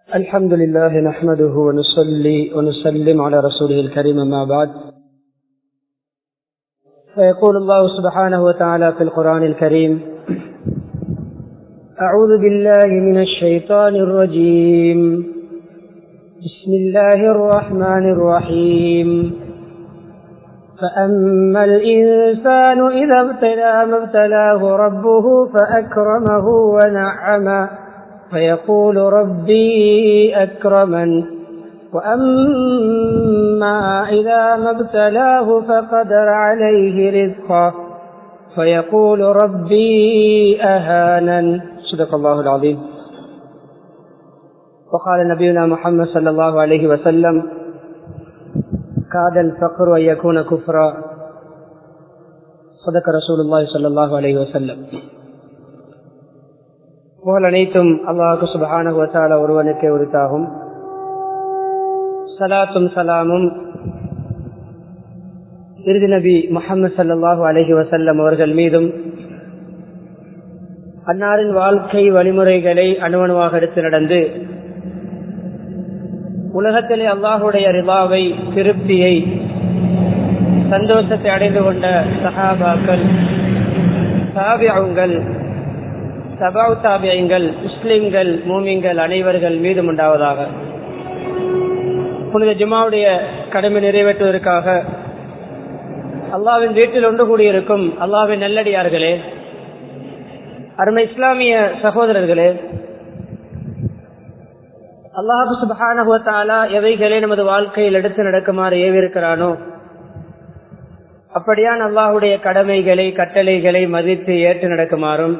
الحمد لله نحمده ونصلي ونسلم على رسوله الكريم ما بعد فيقول الله سبحانه وتعالى في القرآن الكريم أعوذ بالله من الشيطان الرجيم بسم الله الرحمن الرحيم فأما الإنسان إذا ابتلى ما ابتلاه ربه فأكرمه ونعمه فيقول ربي أكرمن وأما إذا ما ابتلاه فقدر عليه رزقه فيقول ربي أهانن صدق الله العظيم وقال نبينا محمد صلى الله عليه وسلم كاد الفقر أن يكون كفرا صدق رسول الله صلى الله عليه وسلم புகழ் அனைத்தும் அல்லாஹு சுபஹான ஒருவனுக்கே உரித்தாகும் சலாத்தும் சலாமும் இறுதி நபி முகமது சல்லாஹூ அலஹி வசல்லம் அவர்கள் மீதும் அன்னாரின் வாழ்க்கை வழிமுறைகளை அணுவணுவாக எடுத்து நடந்து உலகத்திலே அல்லாஹுடைய ரிபாவை திருப்தியை சந்தோஷத்தை அடைந்து கொண்ட சஹாபாக்கள் சாபியாவுங்கள் சபாவு தாபியங்கள் முஸ்லிம்கள் மூமிங்கள் அனைவர்கள் மீதும் உண்டாவதாக புனித ஜுமாவுடைய கடமை நிறைவேற்றுவதற்காக அல்லாவின் வீட்டில் ஒன்று கூடியிருக்கும் அல்லாவின் நல்லடியார்களே அருமை இஸ்லாமிய சகோதரர்களே அல்லாஹு சுபானுவத்தாலா எவைகளே நமது வாழ்க்கையில் எடுத்து நடக்குமாறு ஏவிருக்கிறானோ அப்படியான் அல்லாஹுடைய கடமைகளை கட்டளைகளை மதித்து ஏற்று நடக்குமாறும்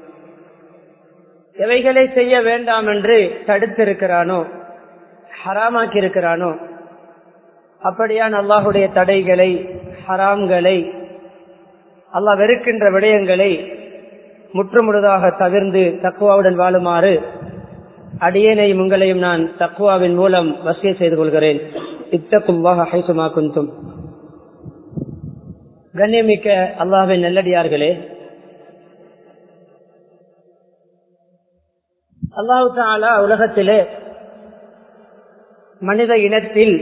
எவைகளை செய்ய வேண்டாம் என்று தடுத்திருக்கிறானோ ஹராமாக்கி இருக்கிறானோ அப்படியான் அல்லாஹுடைய தடைகளை ஹராம்களை அல்லாஹ் வெறுக்கின்ற விடயங்களை முற்றுமுழுதாக தவிர்ந்து தக்குவாவுடன் வாழுமாறு அடியேனையும் உங்களையும் நான் தக்குவாவின் மூலம் வசிய செய்து கொள்கிறேன் இத்தக்குவாக ஹைசுமா குந்தும் கண்ணியமிக்க அல்லாஹின் நல்லடியார்களே அல்லாஹு தாலா உலகத்திலே மனித இனத்தில்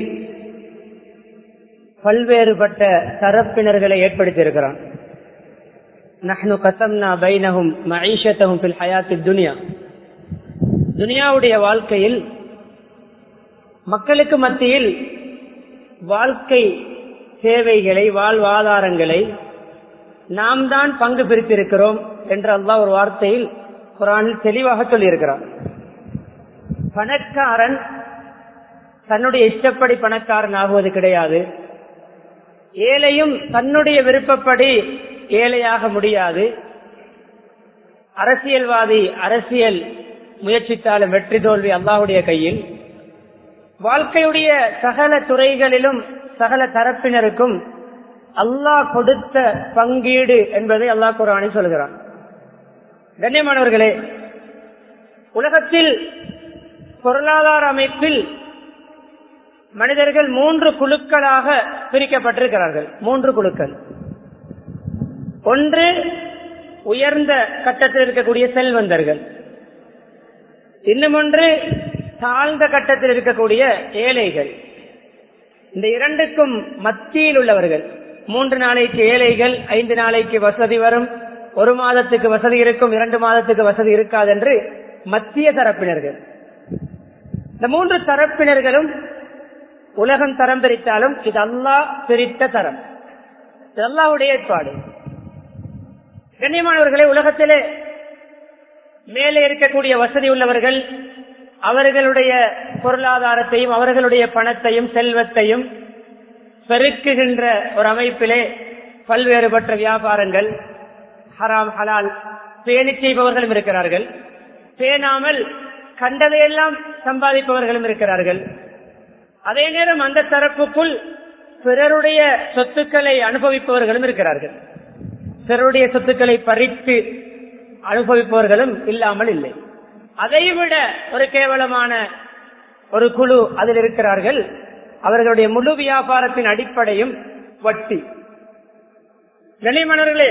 பல்வேறுபட்ட தரப்பினர்களை ஏற்படுத்தியிருக்கிறான் நஹ்னு கசம்னா பைனகும் மஈஷத்தகும் பில் ஹயாத்தி துனியா துனியாவுடைய வாழ்க்கையில் மக்களுக்கு மத்தியில் வாழ்க்கை சேவைகளை வாழ்வாதாரங்களை நாம் தான் பங்கு பிரித்திருக்கிறோம் என்று அல்லாஹ் ஒரு வார்த்தையில் குரானில் தெளிவாக சொல்லியிருக்கிறார் பணக்காரன் தன்னுடைய இஷ்டப்படி பணக்காரன் ஆகுவது கிடையாது ஏழையும் தன்னுடைய விருப்பப்படி ஏழையாக முடியாது அரசியல்வாதி அரசியல் முயற்சித்தாலும் வெற்றி தோல்வி அல்லாஹுடைய கையில் வாழ்க்கையுடைய சகல துறைகளிலும் சகல தரப்பினருக்கும் அல்லாஹ் கொடுத்த பங்கீடு என்பதை அல்லாஹ் குரானி சொல்கிறான் கண்ணியமானவர்களே உலகத்தில் பொருளாதார அமைப்பில் மனிதர்கள் மூன்று குழுக்களாக பிரிக்கப்பட்டிருக்கிறார்கள் மூன்று குழுக்கள் ஒன்று உயர்ந்த கட்டத்தில் இருக்கக்கூடிய செல்வந்தர்கள் இன்னும் ஒன்று தாழ்ந்த கட்டத்தில் இருக்கக்கூடிய ஏழைகள் இந்த இரண்டுக்கும் மத்தியில் உள்ளவர்கள் மூன்று நாளைக்கு ஏழைகள் ஐந்து நாளைக்கு வசதி வரும் ஒரு மாதத்துக்கு வசதி இருக்கும் இரண்டு மாதத்துக்கு வசதி இருக்காது என்று மத்திய தரப்பினர்கள் இந்த மூன்று தரப்பினர்களும் உலகம் தரம் பிரித்தாலும் இது அல்லா பிரித்த தரம் இது அல்லாவுடைய ஏற்பாடு கண்ணியமானவர்களே உலகத்திலே மேலே இருக்கக்கூடிய வசதி உள்ளவர்கள் அவர்களுடைய பொருளாதாரத்தையும் அவர்களுடைய பணத்தையும் செல்வத்தையும் பெருக்குகின்ற ஒரு அமைப்பிலே பல்வேறுபட்ட வியாபாரங்கள் ஹராம் ஹலால் பேணி செய்பவர்களும் இருக்கிறார்கள் பேணாமல் கண்டதையெல்லாம் சம்பாதிப்பவர்களும் இருக்கிறார்கள் அதே நேரம் அந்த தரப்புக்குள் பிறருடைய சொத்துக்களை அனுபவிப்பவர்களும் இருக்கிறார்கள் பிறருடைய சொத்துக்களை பறித்து அனுபவிப்பவர்களும் இல்லாமல் இல்லை அதைவிட ஒரு கேவலமான ஒரு குழு அதில் இருக்கிறார்கள் அவர்களுடைய முழு வியாபாரத்தின் அடிப்படையும் வட்டி கனிமணர்களே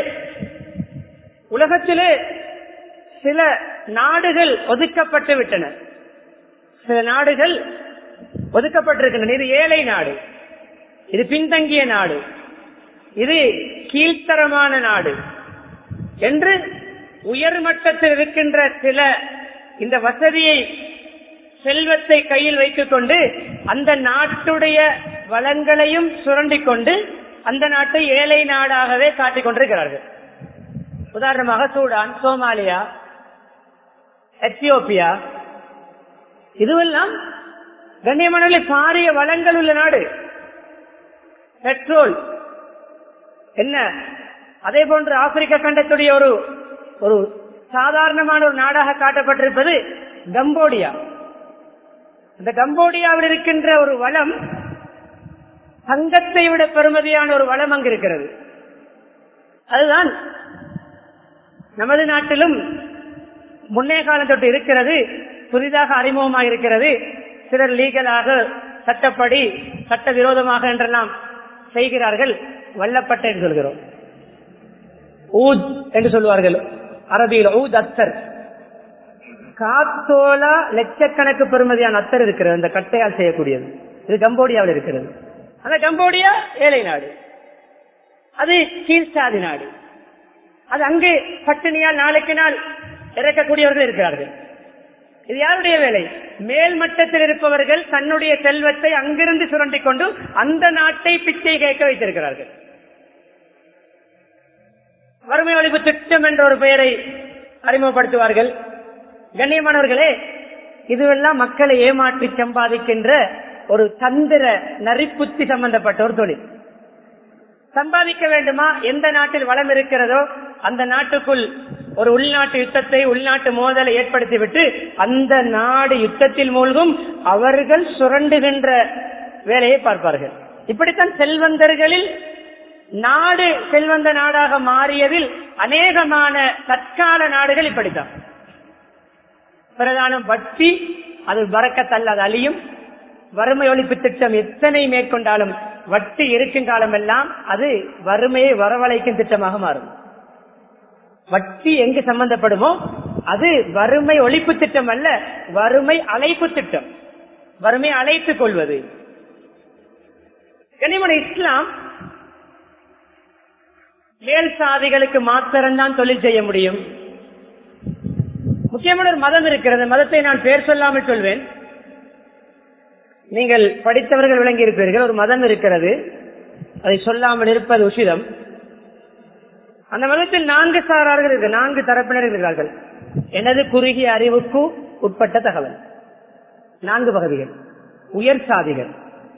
உலகத்திலே சில நாடுகள் ஒதுக்கப்பட்டு விட்டன சில நாடுகள் ஒதுக்கப்பட்டிருக்கின்றன இது ஏழை நாடு இது பின்தங்கிய நாடு இது கீழ்த்தரமான நாடு என்று உயர்மட்டத்தில் இருக்கின்ற சில இந்த வசதியை செல்வத்தை கையில் வைத்துக் கொண்டு அந்த நாட்டுடைய வளங்களையும் சுரண்டிக் கொண்டு அந்த நாட்டை ஏழை நாடாகவே காட்டிக் கொண்டிருக்கிறார்கள் உதாரணமாக சூடான் சோமாலியா எத்தியோப்பியா இதுவெல்லாம் கண்ணியமான பாரிய வளங்கள் உள்ள நாடு பெட்ரோல் என்ன அதே போன்று ஆப்பிரிக்க கண்டத்துடைய ஒரு ஒரு சாதாரணமான ஒரு நாடாக காட்டப்பட்டிருப்பது கம்போடியா இந்த கம்போடியாவில் இருக்கின்ற ஒரு வளம் தங்கத்தை விட பெருமதியான ஒரு வளம் அங்கு இருக்கிறது அதுதான் நமது நாட்டிலும் முன்னே காலம் தொட்டு இருக்கிறது புதிதாக அறிமுகமாக இருக்கிறது சிலர் லீகலாக சட்டப்படி சட்ட விரோதமாக என்றெல்லாம் செய்கிறார்கள் வல்லப்பட்ட என்று சொல்கிறோம் ஊத் என்று சொல்வார்கள் அரபியில் ஊத் அத்தர் காத்தோலா லட்சக்கணக்கு பெருமதியான அத்தர் இருக்கிறது அந்த கட்டையால் செய்யக்கூடியது இது கம்போடியாவில் இருக்கிறது அந்த கம்போடியா ஏழை நாடு அது கீழ்சாதி நாடு அது அங்கு பட்டினியால் நாளுக்கு நாள் இறக்கக்கூடியவர்கள் இருக்கிறார்கள் இது யாருடைய வேலை மேல் மட்டத்தில் இருப்பவர்கள் தன்னுடைய செல்வத்தை அங்கிருந்து சுரண்டிக் கொண்டு அந்த நாட்டை பிச்சை கேட்க வைத்திருக்கிறார்கள் வறுமை ஒழிப்பு திட்டம் என்ற ஒரு பெயரை அறிமுகப்படுத்துவார்கள் கண்ணியமானவர்களே இதுவெல்லாம் மக்களை ஏமாற்றி சம்பாதிக்கின்ற ஒரு தந்திர நரிப்புத்தி சம்பந்தப்பட்ட ஒரு தொழில் சம்பாதிக்க வேண்டுமா எந்த நாட்டில் வளம் இருக்கிறதோ அந்த நாட்டுக்குள் ஒரு உள்நாட்டு யுத்தத்தை உள்நாட்டு மோதலை ஏற்படுத்திவிட்டு அந்த நாடு யுத்தத்தில் மூழ்கும் அவர்கள் சுரண்டுகின்ற வேலையை பார்ப்பார்கள் இப்படித்தான் செல்வந்தர்களில் நாடு செல்வந்த நாடாக மாறியதில் அநேகமான தற்கால நாடுகள் இப்படித்தான் பிரதானம் வட்டி அது வரக்கத்தல்ல அது அழியும் வறுமை ஒழிப்பு திட்டம் எத்தனை மேற்கொண்டாலும் வட்டி இருக்கும் காலமெல்லாம் அது வறுமையை வரவழைக்கும் திட்டமாக மாறும் வட்டி எங்கு சம்பந்தப்படுமோ அது வறுமை ஒழிப்பு திட்டம் அல்ல வறுமை அழைப்பு திட்டம் வறுமை அழைத்துக் கொள்வது கனிமன இஸ்லாம் மேல் சாதிகளுக்கு மாத்திரம்தான் தொழில் செய்ய முடியும் முக்கியமான ஒரு மதம் இருக்கிறது மதத்தை நான் பேர் சொல்லாமல் சொல்வேன் நீங்கள் படித்தவர்கள் விளங்கி இருப்பீர்கள் ஒரு மதம் இருக்கிறது அதை சொல்லாமல் இருப்பது உசிதம் அந்த மதத்தில் நான்கு சாரார்கள் இருக்கு நான்கு தரப்பினர் இருக்கிறார்கள் எனது குறுகிய அறிவுக்கு உட்பட்ட தகவல் நான்கு பகுதிகள் உயர் சாதிகள்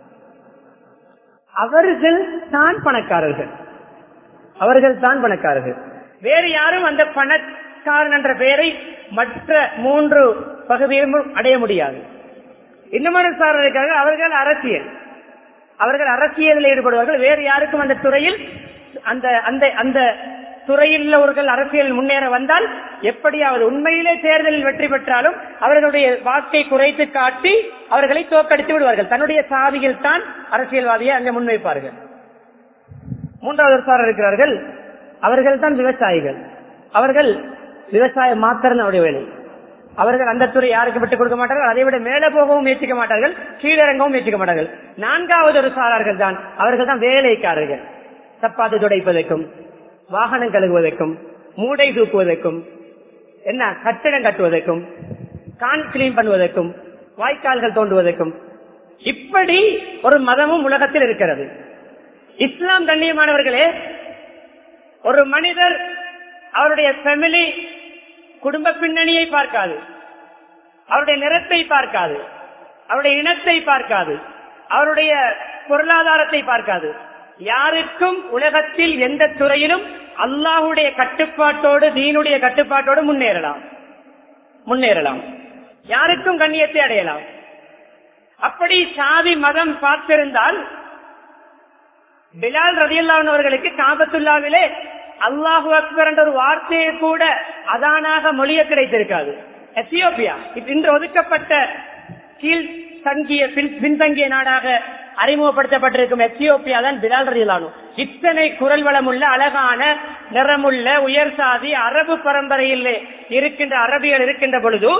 அவர்கள் தான் பணக்காரர்கள் அவர்கள் தான் பணக்காரர்கள் வேறு யாரும் அந்த பணக்காரன் என்ற பெயரை மற்ற மூன்று பகுதியிலும் அடைய முடியாது இன்னும் சார் இருக்காங்க அவர்கள் அரசியல் அவர்கள் அரசியலில் ஈடுபடுவார்கள் வேறு யாருக்கும் அந்த துறையில் அந்த அந்த அந்த துறையில் உள்ளவர்கள் அரசியல் முன்னேற வந்தால் எப்படியாவது உண்மையிலே தேர்தலில் வெற்றி பெற்றாலும் அவர்களுடைய வாக்கை குறைத்து காட்டி அவர்களை தோக்கடித்து விடுவார்கள் தன்னுடைய சாதியில் தான் அரசியல்வாதியை அங்கே முன்வைப்பார்கள் மூன்றாவது சார் இருக்கிறார்கள் அவர்கள் தான் விவசாயிகள் அவர்கள் விவசாயம் மாத்திரம் அவருடைய வேலை அவர்கள் அந்த துறை யாருக்கு விட்டுக் கொடுக்க மாட்டார்கள் அதை விட மேலே போகவும் முயற்சிக்க மாட்டார்கள் கீழிறங்கவும் முயற்சிக்க மாட்டார்கள் நான்காவது ஒரு சாரார்கள் தான் அவர்கள் தான் வேலைக்காரர்கள் சப்பாத்து துடைப்பதற்கும் வாகனம் கழுகுவதற்கும் மூடை தூக்குவதற்கும் என்ன கட்டிடம் கட்டுவதற்கும் கான் கிளீன் பண்ணுவதற்கும் வாய்க்கால்கள் தோண்டுவதற்கும் இப்படி ஒரு மதமும் உலகத்தில் இருக்கிறது இஸ்லாம் கண்ணியமானவர்களே ஒரு மனிதர் அவருடைய ஃபேமிலி குடும்ப பின்னணியை பார்க்காது அவருடைய நிறத்தை பார்க்காது அவருடைய இனத்தை பார்க்காது அவருடைய பொருளாதாரத்தை பார்க்காது யாருக்கும் உலகத்தில் எந்த துறையிலும் அல்லாஹுடைய கட்டுப்பாட்டோடு தீனுடைய கட்டுப்பாட்டோடு முன்னேறலாம் முன்னேறலாம் யாருக்கும் கண்ணியத்தை அடையலாம் அப்படி சாதி மதம் பார்த்திருந்தால் பிலால் ரதியல்லான் அவர்களுக்கு காபத்துல்லாவிலே அல்லாஹு அக்பர் என்ற ஒரு வார்த்தையை கூட அதானாக மொழிய கிடைத்திருக்காது எத்தியோப்பியா இன்று ஒதுக்கப்பட்ட கீழ் தங்கிய பின்தங்கிய நாடாக அறிமுகப்படுத்தப்பட்டிருக்கும் எத்தியோப்பியா தான் பிலால் ரதியலானு இத்தனை குரல் வளம் உள்ள அழகான நிறமுள்ள உயர் சாதி அரபு பரம்பரையில் இருக்கின்ற அரபியல் இருக்கின்ற பொழுது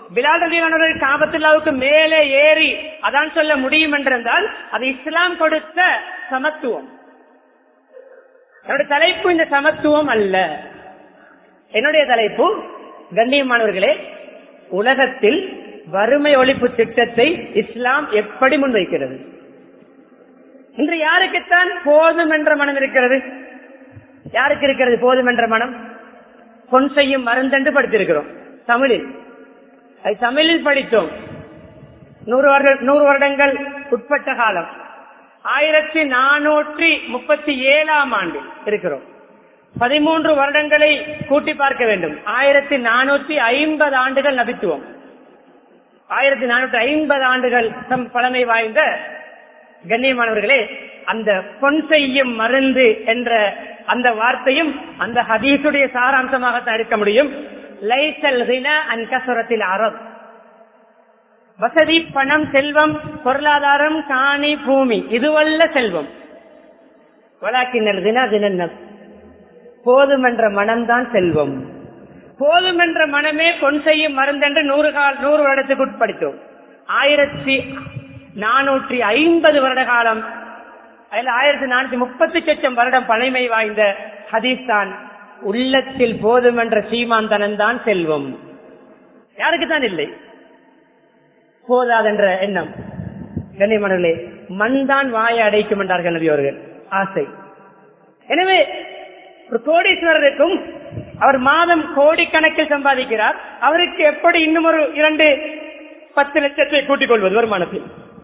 பிலால் ரலியல்லாஹு காபத்துல்லாவுக்கு மேலே ஏறி அதான் சொல்ல முடியும் என்றிருந்தால் அது இஸ்லாம் கொடுத்த சமத்துவம் என்னுடைய தலைப்பு இந்த சமத்துவம் அல்ல என்னுடைய தலைப்பு கண்ணியமானவர்களே உலகத்தில் வறுமை ஒழிப்பு திட்டத்தை இஸ்லாம் எப்படி முன்வைக்கிறது இன்று யாருக்குத்தான் போதும் என்ற மனம் இருக்கிறது யாருக்கு இருக்கிறது போதும் என்ற மனம் பொன் செய்யும் மருந்தென்று படித்திருக்கிறோம் தமிழில் அது தமிழில் படித்தோம் நூறு வருட நூறு வருடங்கள் உட்பட்ட காலம் ஆயிரத்தி நானூற்றி முப்பத்தி ஏழாம் ஆண்டு இருக்கிறோம் பதிமூன்று வருடங்களை கூட்டி பார்க்க வேண்டும் ஆயிரத்தி நானூற்றி ஐம்பது ஆண்டுகள் நபித்துவம் ஆயிரத்தி நானூற்றி ஐம்பது ஆண்டுகள் தம் பழமை வாய்ந்த கண்ணியமானவர்களே அந்த பொன் செய்யும் மருந்து என்ற அந்த வார்த்தையும் அந்த ஹதீசுடைய சாராம்சமாகத்தான் இருக்க முடியும் லைசல் அன் கசுரத்தில் அரப் வசதி பணம் செல்வம் பொருளாதாரம் காணி பூமி இதுவல்ல செல்வம் வழக்கினர் தின தின போதும் என்ற மனம்தான் செல்வம் போதும் என்ற மனமே பொன் செய்யும் மருந்தென்று நூறு கால் நூறு வருடத்துக்கு உட்படுத்தோம் ஆயிரத்தி நானூற்றி ஐம்பது வருட காலம் அதில் ஆயிரத்தி நானூற்றி முப்பத்தி லட்சம் வருடம் பழமை வாய்ந்த ஹதீஸ் தான் உள்ளத்தில் போதும் என்ற சீமாந்தனன் தான் செல்வம் யாருக்கு தான் இல்லை போதாதென்ற எண்ணம் கண்ணியமனர்களே மண் தான் வாயை அடைக்கும் என்றார்கள் நபி அவர்கள் ஆசை எனவே ஒரு கோடீஸ்வரருக்கும் அவர் மாதம் கோடிக்கணக்கில் சம்பாதிக்கிறார் அவருக்கு எப்படி இன்னும் ஒரு இரண்டு பத்து லட்சத்தை கூட்டிக் கொள்வது வருமானத்தில்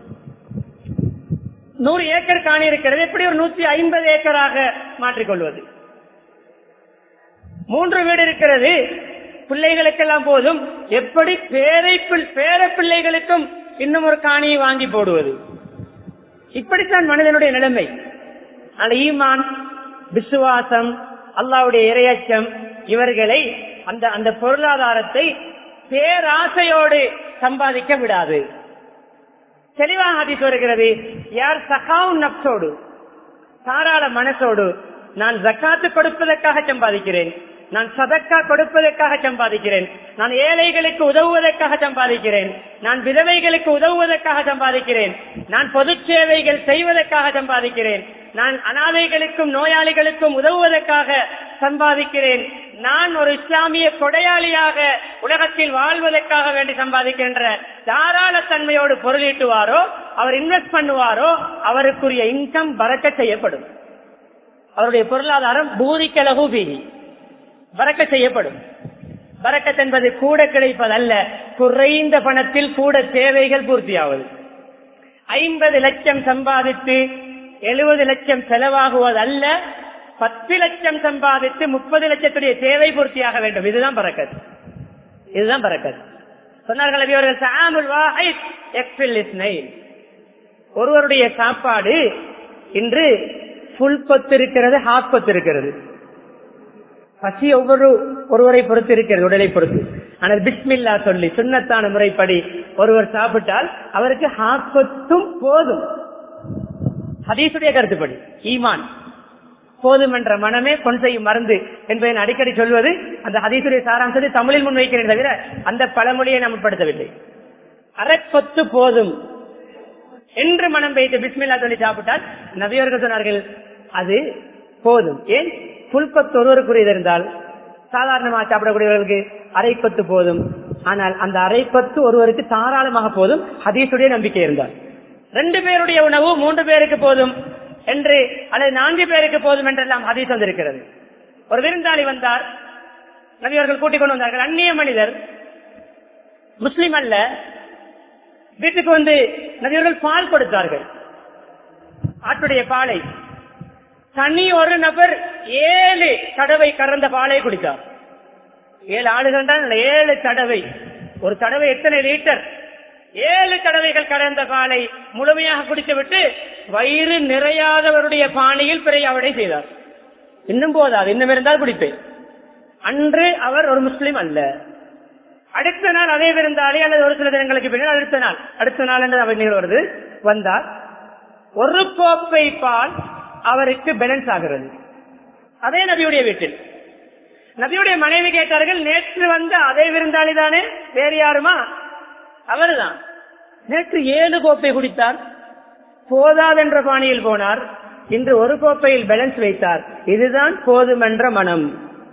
நூறு ஏக்கர் காணி இருக்கிறது எப்படி ஒரு நூத்தி ஐம்பது ஏக்கராக மாற்றிக்கொள்வது மூன்று வீடு இருக்கிறது பிள்ளைகளுக்கெல்லாம் போதும் எப்படி பேரை பேர பிள்ளைகளுக்கும் இன்னும் ஒரு காணியை வாங்கி போடுவது இப்படித்தான் மனிதனுடைய நிலைமை அந்த ஈமான் விசுவாசம் அல்லாவுடைய இரையச்சம் இவர்களை அந்த அந்த பொருளாதாரத்தை பேராசையோடு சம்பாதிக்க விடாது தெளிவாக அதிர்ச்சி வருகிறது யார் சகாவும் நப்சோடு தாராள மனசோடு நான் ஜக்காத்து கொடுப்பதற்காக சம்பாதிக்கிறேன் நான் சதக்கா கொடுப்பதற்காக சம்பாதிக்கிறேன் நான் ஏழைகளுக்கு உதவுவதற்காக சம்பாதிக்கிறேன் நான் விதவைகளுக்கு உதவுவதற்காக சம்பாதிக்கிறேன் நான் பொது சேவைகள் செய்வதற்காக சம்பாதிக்கிறேன் நான் அனாதைகளுக்கும் நோயாளிகளுக்கும் உதவுவதற்காக சம்பாதிக்கிறேன் நான் ஒரு இஸ்லாமிய கொடையாளியாக உலகத்தில் வாழ்வதற்காக வேண்டி சம்பாதிக்கின்ற தாராள தன்மையோடு பொருளீட்டுவாரோ அவர் இன்வெஸ்ட் பண்ணுவாரோ அவருக்குரிய இன்கம் பறக்க செய்யப்படும் அவருடைய பொருளாதாரம் பூதிக்கலகு பீகி பறக்க செய்யப்படும் பறக்கத் என்பது கூட கிடைப்பதல்ல குறைந்த பணத்தில் கூட தேவைகள் பூர்த்தியாவது ஐம்பது லட்சம் சம்பாதித்து எழுபது லட்சம் செலவாகுவதல்ல பத்து லட்சம் சம்பாதித்து முப்பது லட்சத்துடைய தேவை பூர்த்தியாக வேண்டும் இதுதான் பறக்கத் இதுதான் பறக்கத் சொன்னார்கள் இவர்கள் சாமுல் வாஹித் எக்ஸில் இஸ்னைல் ஒருவருடைய சாப்பாடு இன்று புல் கொத்து இருக்கிறது ஹாஃப் கொத்து இருக்கிறது பசி ஒவ்வொரு ஒருவரை பொறுத்து இருக்கிறது உடலை பொறுத்து ஆனால் பிஸ்மில்லா சொல்லி சுண்ணத்தான முறைப்படி ஒருவர் சாப்பிட்டால் அவருக்கு ஹாஃப் கொத்தும் போதும் ஹதீசுடைய கருத்துப்படி ஈமான் போதும் என்ற மனமே பொன் செய்யும் மருந்து என்பதை நான் அடிக்கடி சொல்வது அந்த ஹதீசுடைய சாராம்சத்தை தமிழில் முன்வைக்கிறேன் தவிர அந்த பழமொழியை நாம் உட்படுத்தவில்லை அரைப்பொத்து போதும் என்று மனம் வைத்து பிஸ்மில்லா சொல்லி சாப்பிட்டால் நபியவர்கள் சொன்னார்கள் அது போதும் ஏன் புல்பத்து ஒருவருக்குரியது இருந்தால் சாதாரணமாக சாப்பிடக்கூடியவர்களுக்கு அரைப்பத்து போதும் ஆனால் அந்த அரைப்பத்து ஒருவருக்கு தாராளமாக போதும் ஹதீசுடைய நம்பிக்கை இருந்தால் ரெண்டு பேருடைய உணவு மூன்று பேருக்கு போதும் என்று அல்லது நான்கு பேருக்கு போதும் என்றெல்லாம் ஹதீஸ் வந்திருக்கிறது ஒரு விருந்தாளி வந்தார் நபியவர்கள் கூட்டிக் கொண்டு வந்தார்கள் அந்நிய மனிதர் முஸ்லிம் அல்ல வீட்டுக்கு வந்து நபியவர்கள் பால் கொடுத்தார்கள் ஆட்டுடைய பாலை தனி ஒரு நபர் ஏழு தடவை கறந்த பாலை குடித்தார் ஏழு ஆளுகள் தான் ஏழு தடவை ஒரு தடவை எத்தனை லிட்டர் ஏழு தடவைகள் கடந்த பாலை முழுமையாக குடித்துவிட்டு வயிறு நிறையாதவருடைய பாணியில் பிறையாவடை செய்தார் இன்னும் போதாது இன்னும் இருந்தால் குடிப்பேன் அன்று அவர் ஒரு முஸ்லிம் அல்ல அடுத்த நாள் அதே விருந்தாளி அல்லது ஒரு சில தினங்களுக்கு பின்னர் அடுத்த நாள் அடுத்த நாள் என்று அவர் நிகழ்வது வந்தார் ஒரு கோப்பை பால் அவருக்கு பேலன்ஸ் ஆகிறது அதே நபியுடைய வீட்டில் நபியுடைய மனைவி கேட்டார்கள் நேற்று வந்த அதே விருந்தாளி தானே வேறு யாருமா அவர்தான் நேற்று ஏழு கோப்பை குடித்தார் போதாதென்ற பாணியில் போனார் இன்று ஒரு கோப்பையில் பேலன்ஸ் வைத்தார் இதுதான் போதுமென்ற மனம்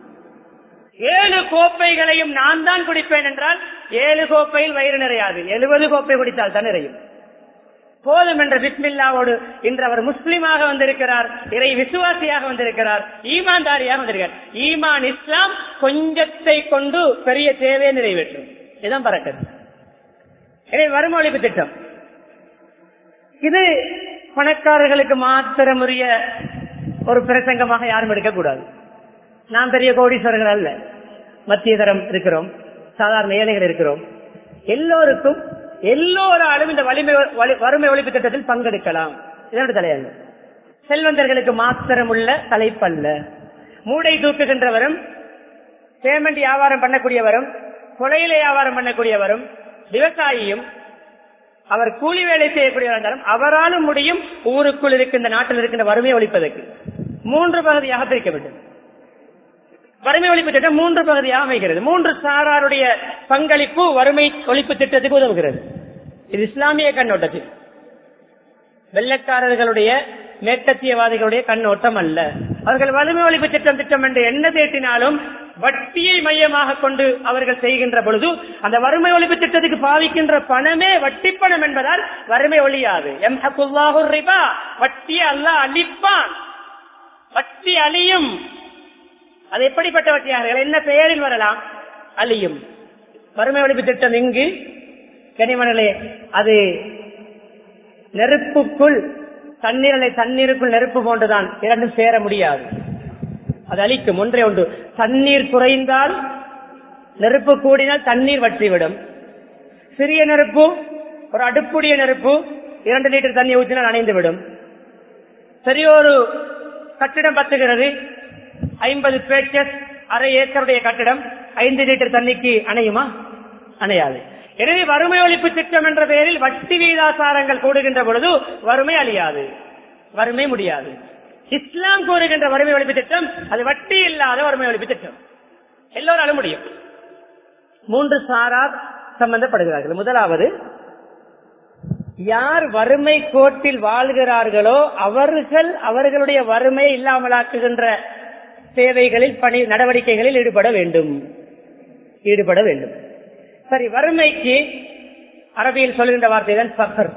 ஏழு கோப்பைகளையும் நான் தான் குடிப்பேன் என்றால் ஏழு கோப்பையில் வயிறு நிறையாது எழுபது கோப்பை குடித்தால் தான் நிறையும் போதும் என்ற பிஸ்மில்லாவோடு இன்று அவர் முஸ்லிமாக வந்திருக்கிறார் இறை விசுவாசியாக வந்திருக்கிறார் ஈமான்தாரியாக வந்திருக்கிறார் ஈமான் இஸ்லாம் கொஞ்சத்தை கொண்டு பெரிய தேவையை நிறைவேற்றும் இதுதான் பறக்கிறது இதை வறுமை ஒழிப்பு திட்டம் இது பணக்காரர்களுக்கு மாத்திரம் உரிய ஒரு பிரசங்கமாக யாரும் எடுக்கக்கூடாது நாம் பெரிய கோடீஸ்வரர்கள் அல்ல மத்திய தரம் இருக்கிறோம் சாதாரண ஏழைகள் இருக்கிறோம் எல்லோருக்கும் எல்லோராலும் இந்த வலிமை வலி- வறுமை ஒழிப்பு திட்டத்தில் பங்கெடுக்கலாம் இதனோட தலையங்க செல்வந்தர்களுக்கு மாத்திரம் உள்ள தலைப்பல்ல மூடை தூக்குகின்றவரும் பேமெண்ட் வியாபாரம் பண்ணக்கூடியவரும் கொலையில வியாபாரம் பண்ணக்கூடியவரும் விவசாயியும் அவர் கூலி வேலை செய்யக்கூடியவர் இருந்தாலும் அவராலும் முடியும் ஊருக்குள் இருக்கின்ற நாட்டில் இருக்கின்ற வறுமையை ஒழிப்பதற்கு மூன்று பகுதியாக பிரிக்க வேண்டும் வறுமை ஒழிப்பு திட்டம் மூன்று பகுதியாக அமைகிறது மூன்று சாராருடைய பங்களிப்பு வறுமை ஒழிப்பு திட்டத்துக்கு உதவுகிறது இது இஸ்லாமிய கண்ணோட்டத்தில் வெள்ளக்காரர்களுடைய மேற்கத்தியவாதிகளுடைய கண்ணோட்டம் அல்ல அவர்கள் வறுமை ஒழிப்பு திட்டம் திட்டம் என்று என்ன தேட்டினாலும் வட்டியை மையமாக கொண்டு அவர்கள் செய்கின்ற பொழுது அந்த வறுமை ஒழிப்பு திட்டத்துக்கு பாவிக்கின்ற பணமே வட்டி பணம் என்பதால் வறுமை ஒழியாது எம்ஹக்குல்லாஹு ரிபா வட்டியை அல்லாஹ் அழிப்பான் வட்டி அழியும் அது எப்படிப்பட்ட வட்டியாக என்ன பெயரில் வரலாம் அழியும் வறுமை ஒழிப்பு திட்டம் இங்கு கனிமணலே அது நெருப்புக்குள் தண்ணீரலை தண்ணீருக்குள் நெருப்பு போன்றுதான் இரண்டும் சேர முடியாது அது அழிக்கும் ஒன்றே ஒன்று தண்ணீர் குறைந்தால் நெருப்பு கூடினால் தண்ணீர் வற்றிவிடும் சிறிய நெருப்பு ஒரு அடுப்புடைய நெருப்பு இரண்டு லிட்டர் தண்ணி ஊற்றினால் அணைந்து விடும் சரியொரு கட்டிடம் பத்துகிறது ஐம்பது பேச்சஸ் அரை ஏக்கருடைய கட்டிடம் ஐந்து லிட்டர் தண்ணிக்கு அணையுமா அணையாது எனவே வறுமை ஒழிப்பு திட்டம் என்ற பெயரில் வட்டி வீதாசாரங்கள் கூடுகின்ற பொழுது வறுமை அழியாது வறுமை முடியாது இஸ்லாம் கூறுகின்ற வறுமை ஒழிப்பு திட்டம் அது வட்டி இல்லாத வறுமை ஒழிப்பு திட்டம் எல்லோராலும் முடியும் மூன்று சாரார் சம்பந்தப்படுகிறார்கள் முதலாவது யார் வறுமை கோட்டில் வாழ்கிறார்களோ அவர்கள் அவர்களுடைய வறுமையை இல்லாமலாக்குகின்ற சேவைகளில் பணி நடவடிக்கைகளில் ஈடுபட வேண்டும் ஈடுபட வேண்டும் சரி வறுமைக்கு அரபியில் சொல்கின்ற வார்த்தை தான் சஃபர்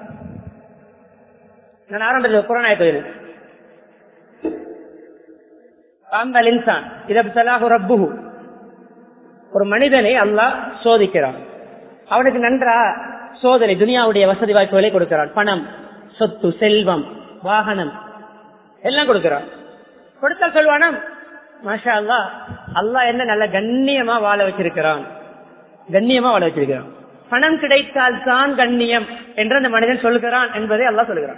நான் ஆரம்பத்தில் புறநாயத்தில் அம்பல் இன்சான் இதலாஹு ரப்புஹு ஒரு மனிதனை அல்லாஹ் சோதிக்கிறான் அவனுக்கு நன்றா சோதனை துனியாவுடைய வசதி வாய்ப்புகளை கொடுக்கிறான் பணம் சொத்து செல்வம் வாகனம் எல்லாம் கொடுக்கிறான் கொடுத்தால் சொல்வானாம் மாஷா அல்லா அல்லாஹ் என்ன நல்ல கண்ணியமா வாழ வச்சிருக்கிறான் கண்ணியமா வாழ வச்சிருக்கிறான் பணம் கிடைத்தால் தான் கண்ணியம் என்று அந்த மனிதன் சொல்கிறான் என்பதை அல்லாஹ் சொல்கிறான்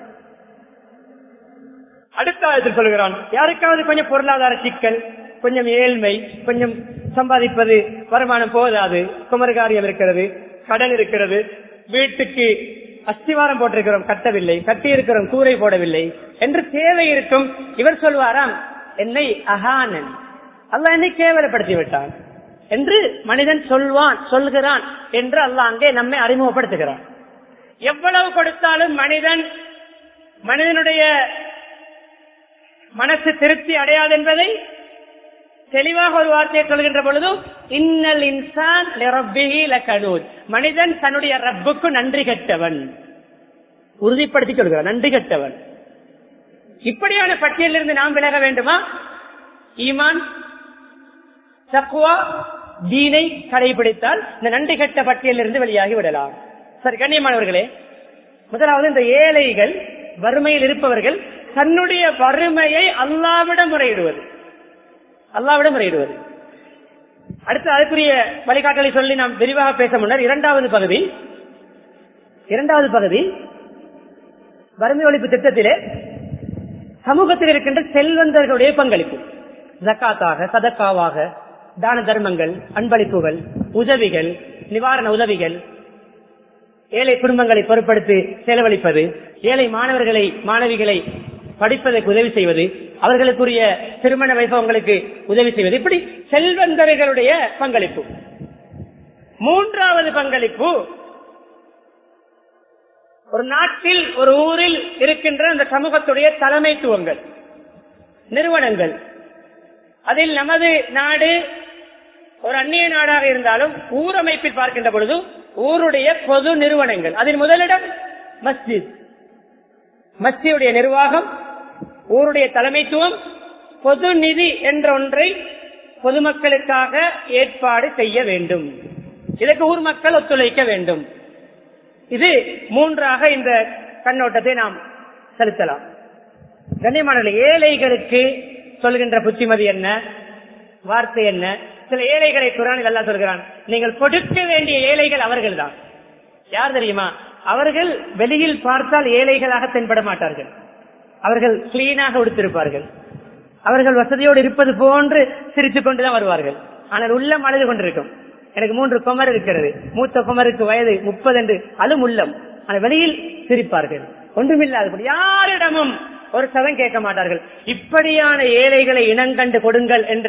அடுத்த ஆயத்தில் சொல்கிறான் யாருக்காவது கொஞ்சம் பொருளாதார சிக்கல் கொஞ்சம் ஏழ்மை கொஞ்சம் சம்பாதிப்பது வருமானம் போதாது குமரகாரியம் இருக்கிறது கடன் இருக்கிறது வீட்டுக்கு அஸ்திவாரம் போட்டிருக்கிறோம் கட்டவில்லை கட்டி இருக்கிறோம் கூரை போடவில்லை என்று தேவை இருக்கும் இவர் சொல்வாராம் என்னை அகானன் அல்ல என்னை கேவலப்படுத்தி விட்டான் என்று மனிதன் சொல்வான் சொல்கிறான் என்று அல்லாஹ் அங்கே நம்மை அறிமுகப்படுத்துகிறான் எவ்வளவு கொடுத்தாலும் மனிதன் மனிதனுடைய மனசு திருப்தி அடையாது என்பதை தெளிவாக ஒரு வார்த்தையை சொல்கின்ற பொழுது இன்னல் இன்சான் மனிதன் தன்னுடைய ரப்புக்கு நன்றி கட்டவன் உறுதிப்படுத்தி சொல்கிறான் நன்றி கட்டவன் இப்படியான பட்டியலிருந்து நாம் விலக வேண்டுமா ஈமான் தக்குவா தீனை கடைபிடித்தால் இந்த நன்றி கட்ட பட்டியலிருந்து வெளியாகி விடலாம் சரி கண்ணியமானவர்களே முதலாவது இந்த ஏழைகள் வறுமையில் இருப்பவர்கள் தன்னுடைய வறுமையை அல்லாவிடம் முறையிடுவது அல்லாவிடம் முறையிடுவது அடுத்து அதுக்குரிய வழிகாட்டலை சொல்லி நாம் விரிவாக பேச முன்னர் இரண்டாவது பகுதி இரண்டாவது பகுதி வறுமை ஒழிப்பு திட்டத்திலே சமூகத்தில் இருக்கின்ற செல்வந்தர்களுடைய பங்களிப்பு ஜக்காத்தாக சதக்காவாக தான தர்மங்கள் அன்பளிப்புகள் உதவிகள் நிவாரண உதவிகள் ஏழை குடும்பங்களை பொருட்படுத்தி செலவழிப்பது ஏழை மாணவர்களை மாணவிகளை படிப்பதற்கு உதவி செய்வது அவர்களுக்குரிய திருமண வைபவங்களுக்கு உதவி செய்வது இப்படி செல்வந்தர்களுடைய பங்களிப்பு மூன்றாவது பங்களிப்பு ஒரு நாட்டில் ஒரு ஊரில் இருக்கின்ற அந்த சமூகத்துடைய தலைமைத்துவங்கள் நிறுவனங்கள் அதில் நமது நாடு ஒரு அந்நிய நாடாக இருந்தாலும் ஊர் அமைப்பில் பார்க்கின்ற பொழுது ஊருடைய பொது நிறுவனங்கள் அதில் முதலிடம் மஸ்ஜித் மஸ்ஜியுடைய நிர்வாகம் ஊருடைய தலைமைத்துவம் பொது நிதி என்ற ஒன்றை பொதுமக்களுக்காக ஏற்பாடு செய்ய வேண்டும் இதற்கு ஊர் மக்கள் ஒத்துழைக்க வேண்டும் இது மூன்றாக இந்த கண்ணோட்டத்தை நாம் செலுத்தலாம் கண்ணியமான ஏழைகளுக்கு சொல்கின்ற புத்திமதி என்ன வார்த்தை என்ன சில ஏழைகளை குரானில் அல்லா சொல்கிறான் நீங்கள் கொடுக்க வேண்டிய ஏழைகள் அவர்கள் தான் யார் தெரியுமா அவர்கள் வெளியில் பார்த்தால் ஏழைகளாக தென்பட மாட்டார்கள் அவர்கள் கிளீனாக உடுத்திருப்பார்கள் அவர்கள் வசதியோடு இருப்பது போன்று சிரித்துக் கொண்டுதான் வருவார்கள் ஆனால் உள்ளம் அழுது கொண்டிருக்கும் எனக்கு மூன்று குமர் இருக்கிறது மூத்த குமருக்கு வயது முப்பது என்று அழும் உள்ளம் ஆனால் வெளியில் சிரிப்பார்கள் ஒன்றுமில்லாத யாரிடமும் ஒரு சதம் கேட்க மாட்டார்கள் இப்படியான ஏழைகளை இனங்கண்டு கொடுங்கள் என்ற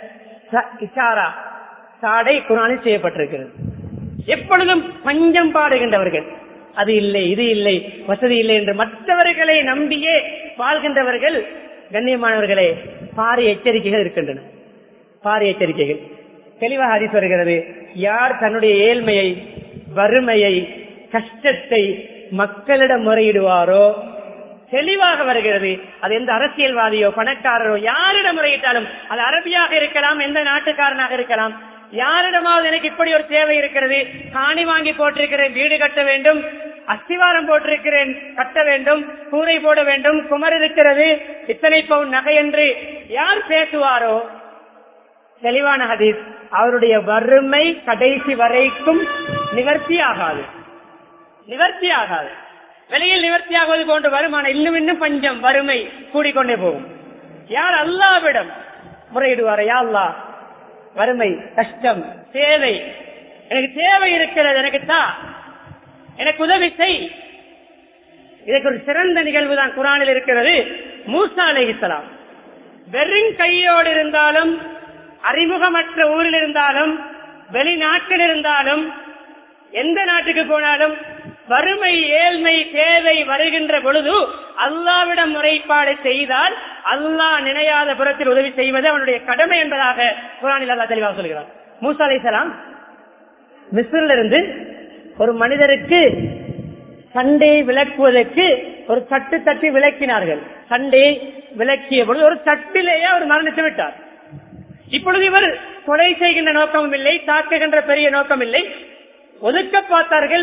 இஷாரா சாடை குரானில் செய்யப்பட்டிருக்கிறது எப்பொழுதும் பஞ்சம் பாடுகின்றவர்கள் அது இல்லை இது இல்லை வசதி இல்லை என்று மற்றவர்களை நம்பியே வாழ்கின்றவர்கள் கண்ணியமானவர்களே பாரிய எச்சரிக்கைகள் இருக்கின்றன பாரிய எச்சரிக்கைகள் தெளிவாக ஹரிஸ் வருகிறது யார் தன்னுடைய ஏழ்மையை வறுமையை கஷ்டத்தை மக்களிடம் முறையிடுவாரோ தெளிவாக வருகிறது அது எந்த அரசியல்வாதியோ பணக்காரரோ யாரிடம் முறையிட்டாலும் அது அரபியாக இருக்கலாம் எந்த நாட்டுக்காரனாக இருக்கலாம் யாரிடமாவது எனக்கு இப்படி ஒரு தேவை இருக்கிறது காணி வாங்கி போட்டிருக்கிறேன் வீடு கட்ட வேண்டும் அஸ்திவாரம் போட்டிருக்கிறேன் கட்ட வேண்டும் கூரை போட வேண்டும் குமர் இருக்கிறது இத்தனை பவுன் நகை என்று யார் பேசுவாரோ தெளிவான ஹதீஸ் அவருடைய வறுமை கடைசி வரைக்கும் நிவர்த்தி ஆகாது நிவர்த்தி ஆகாது வெளியில் நிவர்த்தியாகுவது போன்ற வருமானம் இன்னும் இன்னும் பஞ்சம் வறுமை கூடிக்கொண்டே போகும் யார் அல்லாவிடம் முறையிடுவார யா அல்லா வறுமை கஷ்டம் தேவை எனக்கு தேவை இருக்கிறது எனக்கு தா எனக்கு உதவி செய் இதற்கு ஒரு சிறந்த நிகழ்வு தான் குரானில் இருக்கிறது மூசா அலைஹிஸ்லாம் வெறும் கையோடு இருந்தாலும் அறிமுகமற்ற ஊரில் இருந்தாலும் வெளிநாட்டில் இருந்தாலும் எந்த நாட்டுக்கு போனாலும் வறுமை ஏழ்மை தேவை வருகின்ற பொழுது அல்லாவிடம் முறைப்பாடு செய்தால் அல்லாஹ் நினையாத புறத்தில் உதவி செய்வது அவனுடைய கடமை என்பதாக குரானில் அல்லா தெளிவாக சொல்கிறார் மூசா அலைசலாம் மிஸ்ரிலிருந்து ஒரு மனிதருக்கு சண்டையை விளக்குவதற்கு ஒரு தட்டு தட்டி விளக்கினார்கள் சண்டையை விளக்கிய பொழுது ஒரு தட்டிலேயே அவர் மரணித்து விட்டார் இப்பொழுது இவர் கொலை செய்கின்ற நோக்கமும் இல்லை தாக்குகின்ற பெரிய நோக்கம் இல்லை ஒதுக்க பார்த்தார்கள்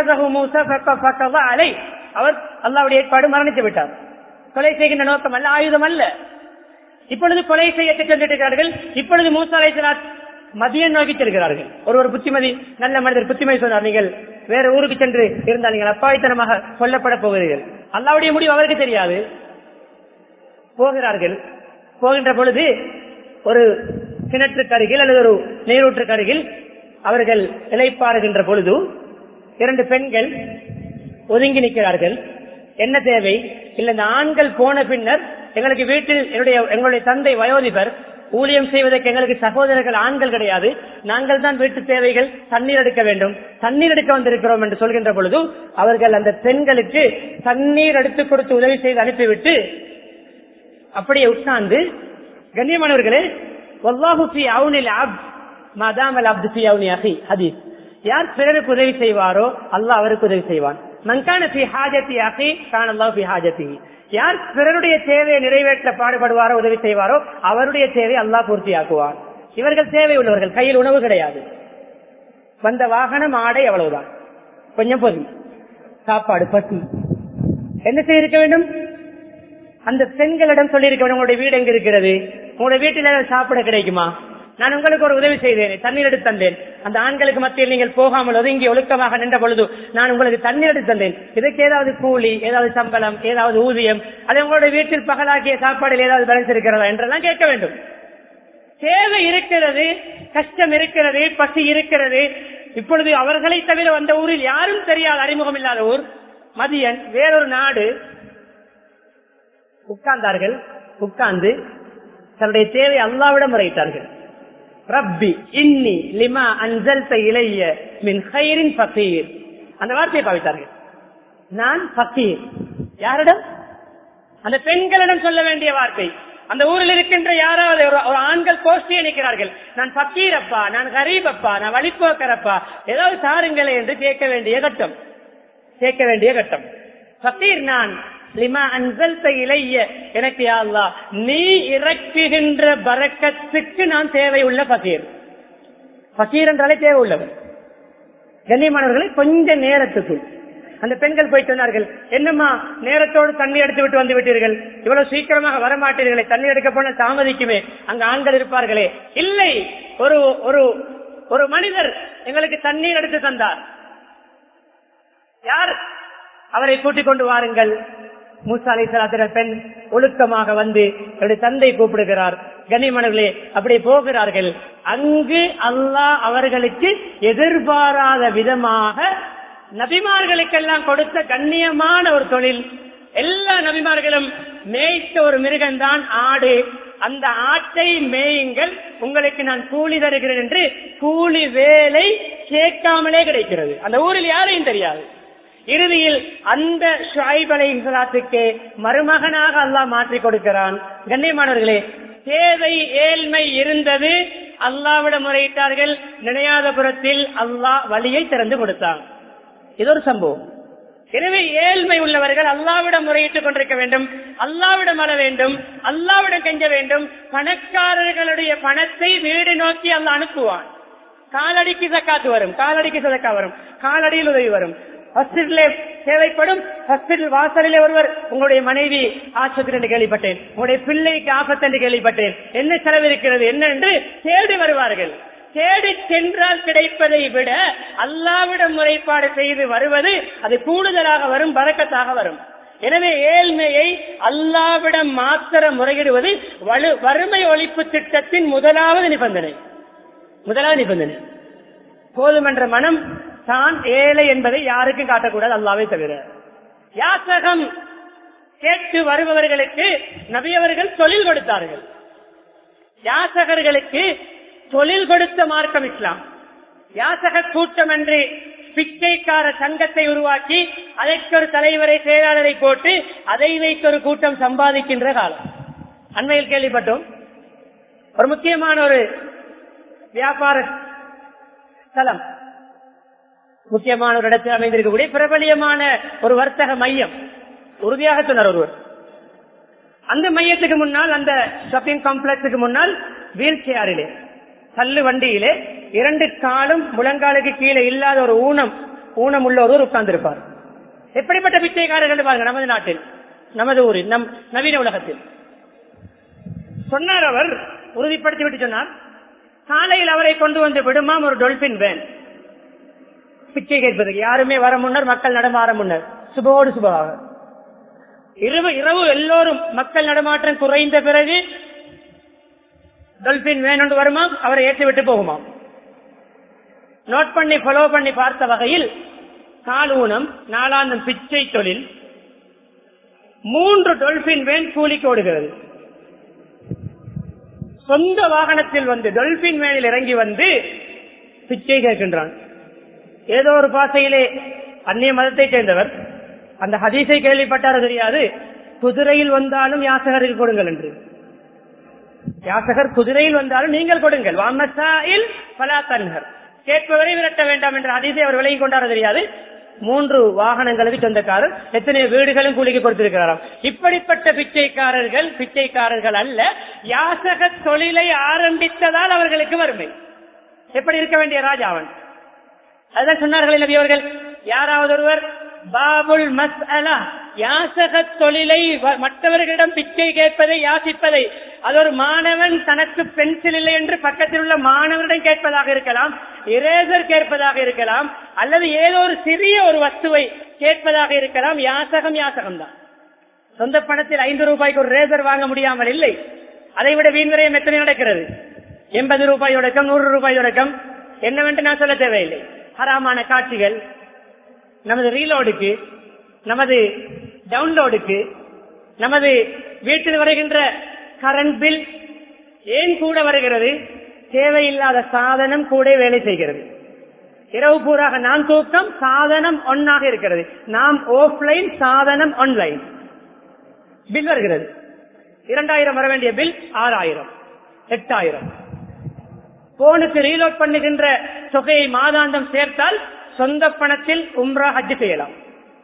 அலை அவர் அல்லாவுடைய ஏற்பாடு மரணித்து விட்டார் கொலை செய்கின்ற நோக்கம் அல்ல ஆயுதம் அல்ல இப்பொழுது கொலை செய்ய திட்டமிட்டிருக்கிறார்கள் இப்பொழுது மூசாலை மதியம் நோக்கி செல்கிறார்கள் ஒரு ஒரு புத்திமதி நல்ல மனிதர் புத்திமதி சொன்னார் நீங்கள் வேற ஊருக்கு சென்று இருந்தால் நீங்கள் அப்பாவித்தனமாக கொல்லப்பட போகிறீர்கள் அல்லாவுடைய முடிவு அவருக்கு தெரியாது போகிறார்கள் போகின்ற பொழுது ஒரு கிணற்றுக்கு அருகில் அல்லது ஒரு நீரூற்றுக்கு அருகில் அவர்கள் இலைப்பாறுகின்ற பொழுது இரண்டு பெண்கள் ஒதுங்கி நிற்கிறார்கள் என்ன தேவை இல்ல இந்த ஆண்கள் போன பின்னர் எங்களுக்கு வீட்டில் என்னுடைய எங்களுடைய தந்தை வயோதிபர் ஊழியம் செய்வதற்கு எங்களுக்கு சகோதரர்கள் ஆண்கள் கிடையாது நாங்கள் தான் வீட்டு தேவைகள் தண்ணீர் எடுக்க வேண்டும் தண்ணீர் எடுக்க வந்திருக்கிறோம் என்று சொல்கின்ற பொழுது அவர்கள் அந்த பெண்களுக்கு தண்ணீர் எடுத்துக் கொடுத்து உதவி செய்து அனுப்பிவிட்டு அப்படியே உட்கார்ந்து கண்ணியமானவர்களே யார் பிறருக்கு உதவி செய்வாரோ அல்லாஹ் அவருக்கு உதவி செய்வான் மங்கான யார் பிறருடைய தேவையை நிறைவேற்ற பாடுபடுவாரோ உதவி செய்வாரோ அவருடைய தேவை அல்லாஹ் பூர்த்தியாக்குவார் இவர்கள் தேவை உள்ளவர்கள் கையில் உணவு கிடையாது வந்த வாகனம் ஆடை அவ்வளவுதான் கொஞ்சம் பொதி சாப்பாடு பசி என்ன செய்திருக்க வேண்டும் அந்த பெண்களிடம் சொல்லியிருக்க வேண்டும் உங்களுடைய வீடு எங்க இருக்கிறது உங்களுடைய வீட்டில் சாப்பிட கிடைக்குமா நான் உங்களுக்கு ஒரு உதவி செய்தேன் தண்ணீர் எடுத்து தந்தேன் அந்த ஆண்களுக்கு மத்தியில் நீங்கள் போகாமல் ஒதுங்கி ஒழுக்கமாக நின்ற பொழுது நான் உங்களுக்கு தண்ணீர் எடுத்து தந்தேன் இதுக்கு ஏதாவது கூலி ஏதாவது சம்பளம் ஏதாவது ஊதியம் அது உங்களுடைய வீட்டில் பகலாக்கிய சாப்பாடில் ஏதாவது பேலன்ஸ் இருக்கிறதா என்றெல்லாம் கேட்க வேண்டும் தேவை இருக்கிறது கஷ்டம் இருக்கிறது பசி இருக்கிறது இப்பொழுது அவர்களை தவிர வந்த ஊரில் யாரும் தெரியாத அறிமுகம் இல்லாத ஊர் மதியன் வேறொரு நாடு உட்கார்ந்தார்கள் உட்கார்ந்து தன்னுடைய தேவை அல்லாவிடம் முறையிட்டார்கள் ரப்பி இன்னி லிமா அஞ்சல் இளைய மின் ஹைரின் பக்கீர் அந்த வார்த்தையை பாவித்தார்கள் நான் பக்கீர் யாரிடம் அந்த பெண்களிடம் சொல்ல வேண்டிய வார்த்தை அந்த ஊரில் இருக்கின்ற யாராவது ஒரு ஒரு ஆண்கள் கோஷ்டியை நிற்கிறார்கள் நான் பக்கீரப்பா நான் கரீபப்பா நான் வழிபோக்கரப்பா ஏதாவது சாருங்களே என்று கேட்க வேண்டிய கட்டம் கேட்க வேண்டிய கட்டம் பக்கீர் நான் லிமா அன்சல் இளைய எனக்கு யா அல்லாஹ் நீ இறக்குகின்ற பரக்கத்துக்கு நான் தேவையுள்ள பக்கீர் பக்கீர் என்றாலே தேவை உள்ளவர் கண்ணியமானவர்களை கொஞ்ச நேரத்துக்குள் அந்த பெண்கள் போய் சொன்னார்கள் என்னம்மா நேரத்தோடு தண்ணி எடுத்து விட்டு வந்து விட்டீர்கள் இவ்வளவு சீக்கிரமாக வரமாட்டீர்களே தண்ணி எடுக்க போன தாமதிக்குமே அங்க ஆண்கள் இருப்பார்களே இல்லை ஒரு ஒரு ஒரு மனிதர் எங்களுக்கு தண்ணீர் எடுத்து தந்தார் யார் அவரை கூட்டிக் கொண்டு வாருங்கள் மூசா அலை பெண் ஒழுக்கமாக வந்து என்னுடைய தந்தை கூப்பிடுகிறார் கனிமணர்களே அப்படி போகிறார்கள் அங்கு அல்லாஹ் அவர்களுக்கு எதிர்பாராத விதமாக நபிமார்களுக்கெல்லாம் கொடுத்த கண்ணியமான ஒரு தொழில் எல்லா நபிமார்களும் மேய்த்த ஒரு மிருகம்தான் ஆடு அந்த ஆட்டை மேயுங்கள் உங்களுக்கு நான் கூலி தருகிறேன் என்று கூலி வேலை கேட்காமலே கிடைக்கிறது அந்த ஊரில் யாரையும் தெரியாது இறுதியில் அந்த ஷாயிப் அலை இஸ்லாத்துக்கு மருமகனாக அல்லாஹ் மாற்றி கொடுக்கிறான் கண்ணியமானவர்களே தேவை ஏழ்மை இருந்தது அல்லாவிட முறையிட்டார்கள் நினையாதபுரத்தில் அல்லாஹ் வழியை திறந்து கொடுத்தான் இது ஒரு சம்பவம் எனவே ஏழ்மை உள்ளவர்கள் அல்லாவிடம் முறையிட்டுக் கொண்டிருக்க வேண்டும் அல்லாவிடம் அழ வேண்டும் அல்லாவிடம் கெஞ்ச வேண்டும் பணக்காரர்களுடைய பணத்தை வீடு நோக்கி அல்ல அனுப்புவான் காலடிக்கு சக்காத்து வரும் காலடிக்கு சதக்கா வரும் காலடியில் உதவி வரும் ஹாஸ்பிட்டலே தேவைப்படும் ஹாஸ்பிட்டல் வாசலிலே ஒருவர் உங்களுடைய மனைவி ஆஸ்பத்திரி என்று கேள்விப்பட்டேன் உங்களுடைய பிள்ளைக்கு ஆபத்து என்று கேள்விப்பட்டேன் என்ன செலவு இருக்கிறது என்ன என்று தேடி வருவார்கள் தேடி சென்றால் கிடைப்பதை விட அல்லாவிடம் முறைப்பாடு செய்து வருவது அது கூடுதலாக வரும் பறக்கத்தாக வரும் எனவே ஏழ்மையை அல்லாவிடம் மாத்திர முறையிடுவது வலு- வறுமை ஒழிப்பு திட்டத்தின் முதலாவது நிபந்தனை முதலாவது நிபந்தனை போதுமென்ற மனம் தான் ஏழை என்பதை யாருக்கும் காட்டக்கூடாது அல்லாவே தவிர யாசகம் கேட்டு வருபவர்களுக்கு நபியவர்கள் தொழில் கொடுத்தார்கள் யாசகர்களுக்கு தொழில் கொடுத்த மார்க்கம் இஸ்லாம் யாசக கூட்டம் என்று பிச்சைக்கார சங்கத்தை உருவாக்கி அதற்கு ஒரு தலைவரை செயலாளரை போட்டு அதை வைத்து ஒரு கூட்டம் சம்பாதிக்கின்ற காலம் அண்மையில் கேள்விப்பட்டோம் ஒரு முக்கியமான ஒரு வியாபார ஸ்தலம் முக்கியமான ஒரு இடத்தில் அமைந்திருக்கக்கூடிய பிரபலியமான ஒரு வர்த்தக மையம் உறுதியாக சொன்னார் ஒருவர் அந்த மையத்துக்கு முன்னால் அந்த ஷாப்பிங் காம்ப்ளெக்ஸுக்கு முன்னால் வீல் சேரிலே தள்ளு வண்டியிலே இரண்டு காலும் முழங்காலுக்கு கீழே இல்லாத ஒரு ஊனம் ஊனம் உள்ள ஒருவர் உட்கார்ந்திருப்பார் எப்படிப்பட்ட பிச்சைக்காரர்கள் பாருங்க நமது நாட்டில் நமது ஊரில் நம் நவீன உலகத்தில் சொன்னார் அவர் உறுதிப்படுத்தி விட்டு சொன்னார் காலையில் அவரை கொண்டு வந்து விடுமாம் ஒரு டொல்பின் வேன் பிச்சை கேட்பதற்கு யாருமே வர முன்னர் மக்கள் நடமாற முன்னர் சுபோடு சுபமாக இரவு இரவு எல்லோரும் மக்கள் நடமாட்டம் குறைந்த பிறகு டொல்பின் வேணுண்டு வருமாம் அவரை ஏற்றி விட்டு போகுமாம் நோட் பண்ணி ஃபாலோ பண்ணி பார்த்த வகையில் கால் ஊனம் நாளாந்தம் பிச்சை தொழில் மூன்று டொல்பின் வேன் கூலிக்கு ஓடுகிறது சொந்த வாகனத்தில் வந்து டொல்பின் வேனில் இறங்கி வந்து பிச்சை கேட்கின்றான் ஏதோ ஒரு பாசையிலே அந்நிய மதத்தை சேர்ந்தவர் அந்த ஹதீஸை கேள்விப்பட்டார் தெரியாது குதிரையில் வந்தாலும் யாசகருக்கு கொடுங்கள் என்று யாசகர் குதிரையில் வந்தாலும் நீங்கள் கொடுங்கள் வாமசாயில் பலா தன்கர் கேட்பவரை விரட்ட வேண்டாம் என்ற ஹதீஸை அவர் விலகி கொண்டார் தெரியாது மூன்று வாகனங்களுக்கு சொந்தக்காரர் எத்தனை வீடுகளும் கூலிக்கு கொடுத்திருக்கிறாராம் இப்படிப்பட்ட பிச்சைக்காரர்கள் பிச்சைக்காரர்கள் அல்ல யாசக தொழிலை ஆரம்பித்ததால் அவர்களுக்கு வறுமை எப்படி இருக்க வேண்டிய ராஜாவன் அதான் சொன்னார்கள் நபி அவர்கள் யாராவது ஒருவர் பாபுல் மஸ்அலா யாசக தொழிலை வ- மற்றவர்களிடம் பிச்சை கேட்பதை யாசிப்பதை அது ஒரு மாணவன் தனக்கு பென்சில் இல்லை என்று பக்கத்தில் உள்ள மாணவரிடம் கேட்பதாக இருக்கலாம் இரேசர் கேட்பதாக இருக்கலாம் அல்லது ஏதோ ஒரு சிறிய ஒரு வஸ்துவை கேட்பதாக இருக்கலாம் யாசகம் யாசகம் தான் சொந்த பணத்தில் ஐந்து ரூபாய்க்கு ஒரு ரேசர் வாங்க முடியாமல் இல்லை அதை விட வீண் விரயம் எத்தனை நடக்கிறது எண்பது ரூபாய் தொடக்கம் நூறு ரூபாய் தொடக்கம் என்னவென்று நான் சொல்ல தேவையில்லை ஹராமான காட்சிகள் நமது ரீலோடுக்கு நமது டவுன்லோடுக்கு நமது வீட்டில் வருகின்ற கரண்ட் பில் ஏன் கூட வருகிறது தேவையில்லாத சாதனம் கூட வேலை செய்கிறது இரவு பூராக நான் தூக்கம் சாதனம் ஒன்னாக இருக்கிறது நாம் ஆஃப்லைன் சாதனம் ஆன்லைன் பில் வருகிறது இரண்டாயிரம் வர வேண்டிய பில் ஆறாயிரம் எட்டாயிரம் போனுக்கு ரீலோட் பண்ணுகின்ற தொகையை மாதாந்தம் சேர்த்தால் சொந்த பணத்தில் உம்ரா ஹஜ் செய்யலாம்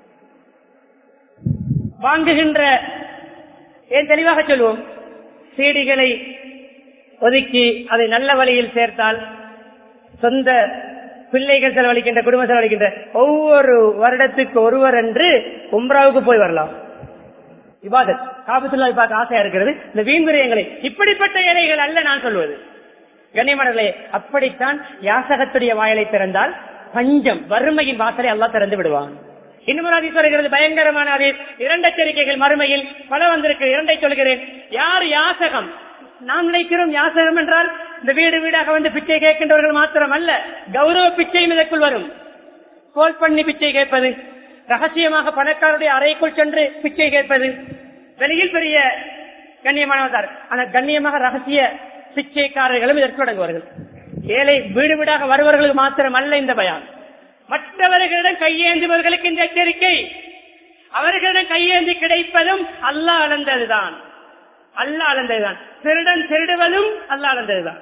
வாங்குகின்ற ஏன் தெளிவாக சொல்லுவோம் சீடிகளை ஒதுக்கி அதை நல்ல வழியில் சேர்த்தால் சொந்த பிள்ளைகள் செலவழிக்கின்ற குடும்பம் செலவழிக்கின்ற ஒவ்வொரு வருடத்துக்கு ஒருவர் என்று உம்ராவுக்கு போய் வரலாம் இபாதத் காபத்துல்லா பார்க்க ஆசையா இருக்கிறது இந்த வீண்விரயங்களை இப்படிப்பட்ட ஏழைகள் அல்ல நான் சொல்வது கண்ணியமனர்களே அப்படித்தான் யாசகத்துடைய வாயலை திறந்தால் பஞ்சம் வறுமையின் வாசலை அல்லாஹ் திறந்து விடுவான் இன்னும் ஒரு அதிசயம் வருகிறது பயங்கரமான அது இரண்டு எச்சரிக்கைகள் மறுமையில் பல வந்திருக்கு இரண்டை சொல்கிறேன் யார் யாசகம் நாம் நினைக்கிறோம் யாசகம் என்றால் இந்த வீடு வீடாக வந்து பிச்சை கேட்கின்றவர்கள் மாத்திரம் அல்ல கௌரவ பிச்சையும் இதற்குள் வரும் கோல் பண்ணி பிச்சை கேட்பது ரகசியமாக பணக்காரருடைய அறைக்குள் சென்று பிச்சை கேட்பது வெளியில் பெரிய கண்ணியமானவர் ஆனால் கண்ணியமாக ரகசிய பிச்சைக்காரர்களும் இதற்கு அடங்குவார்கள் ஏழை வீடு வீடாக வருபவர்களுக்கு மாத்திரம் அல்ல இந்த பயம் மற்றவர்களிடம் கையேந்துபவர்களுக்கு இந்த எச்சரிக்கை அவர்களிடம் கையேந்தி கிடைப்பதும் அல்லாஹ் அளந்ததுதான் அல்லாஹ் அளந்ததுதான் திருடன் திருடுவதும் அல்லாஹ் அளந்ததுதான்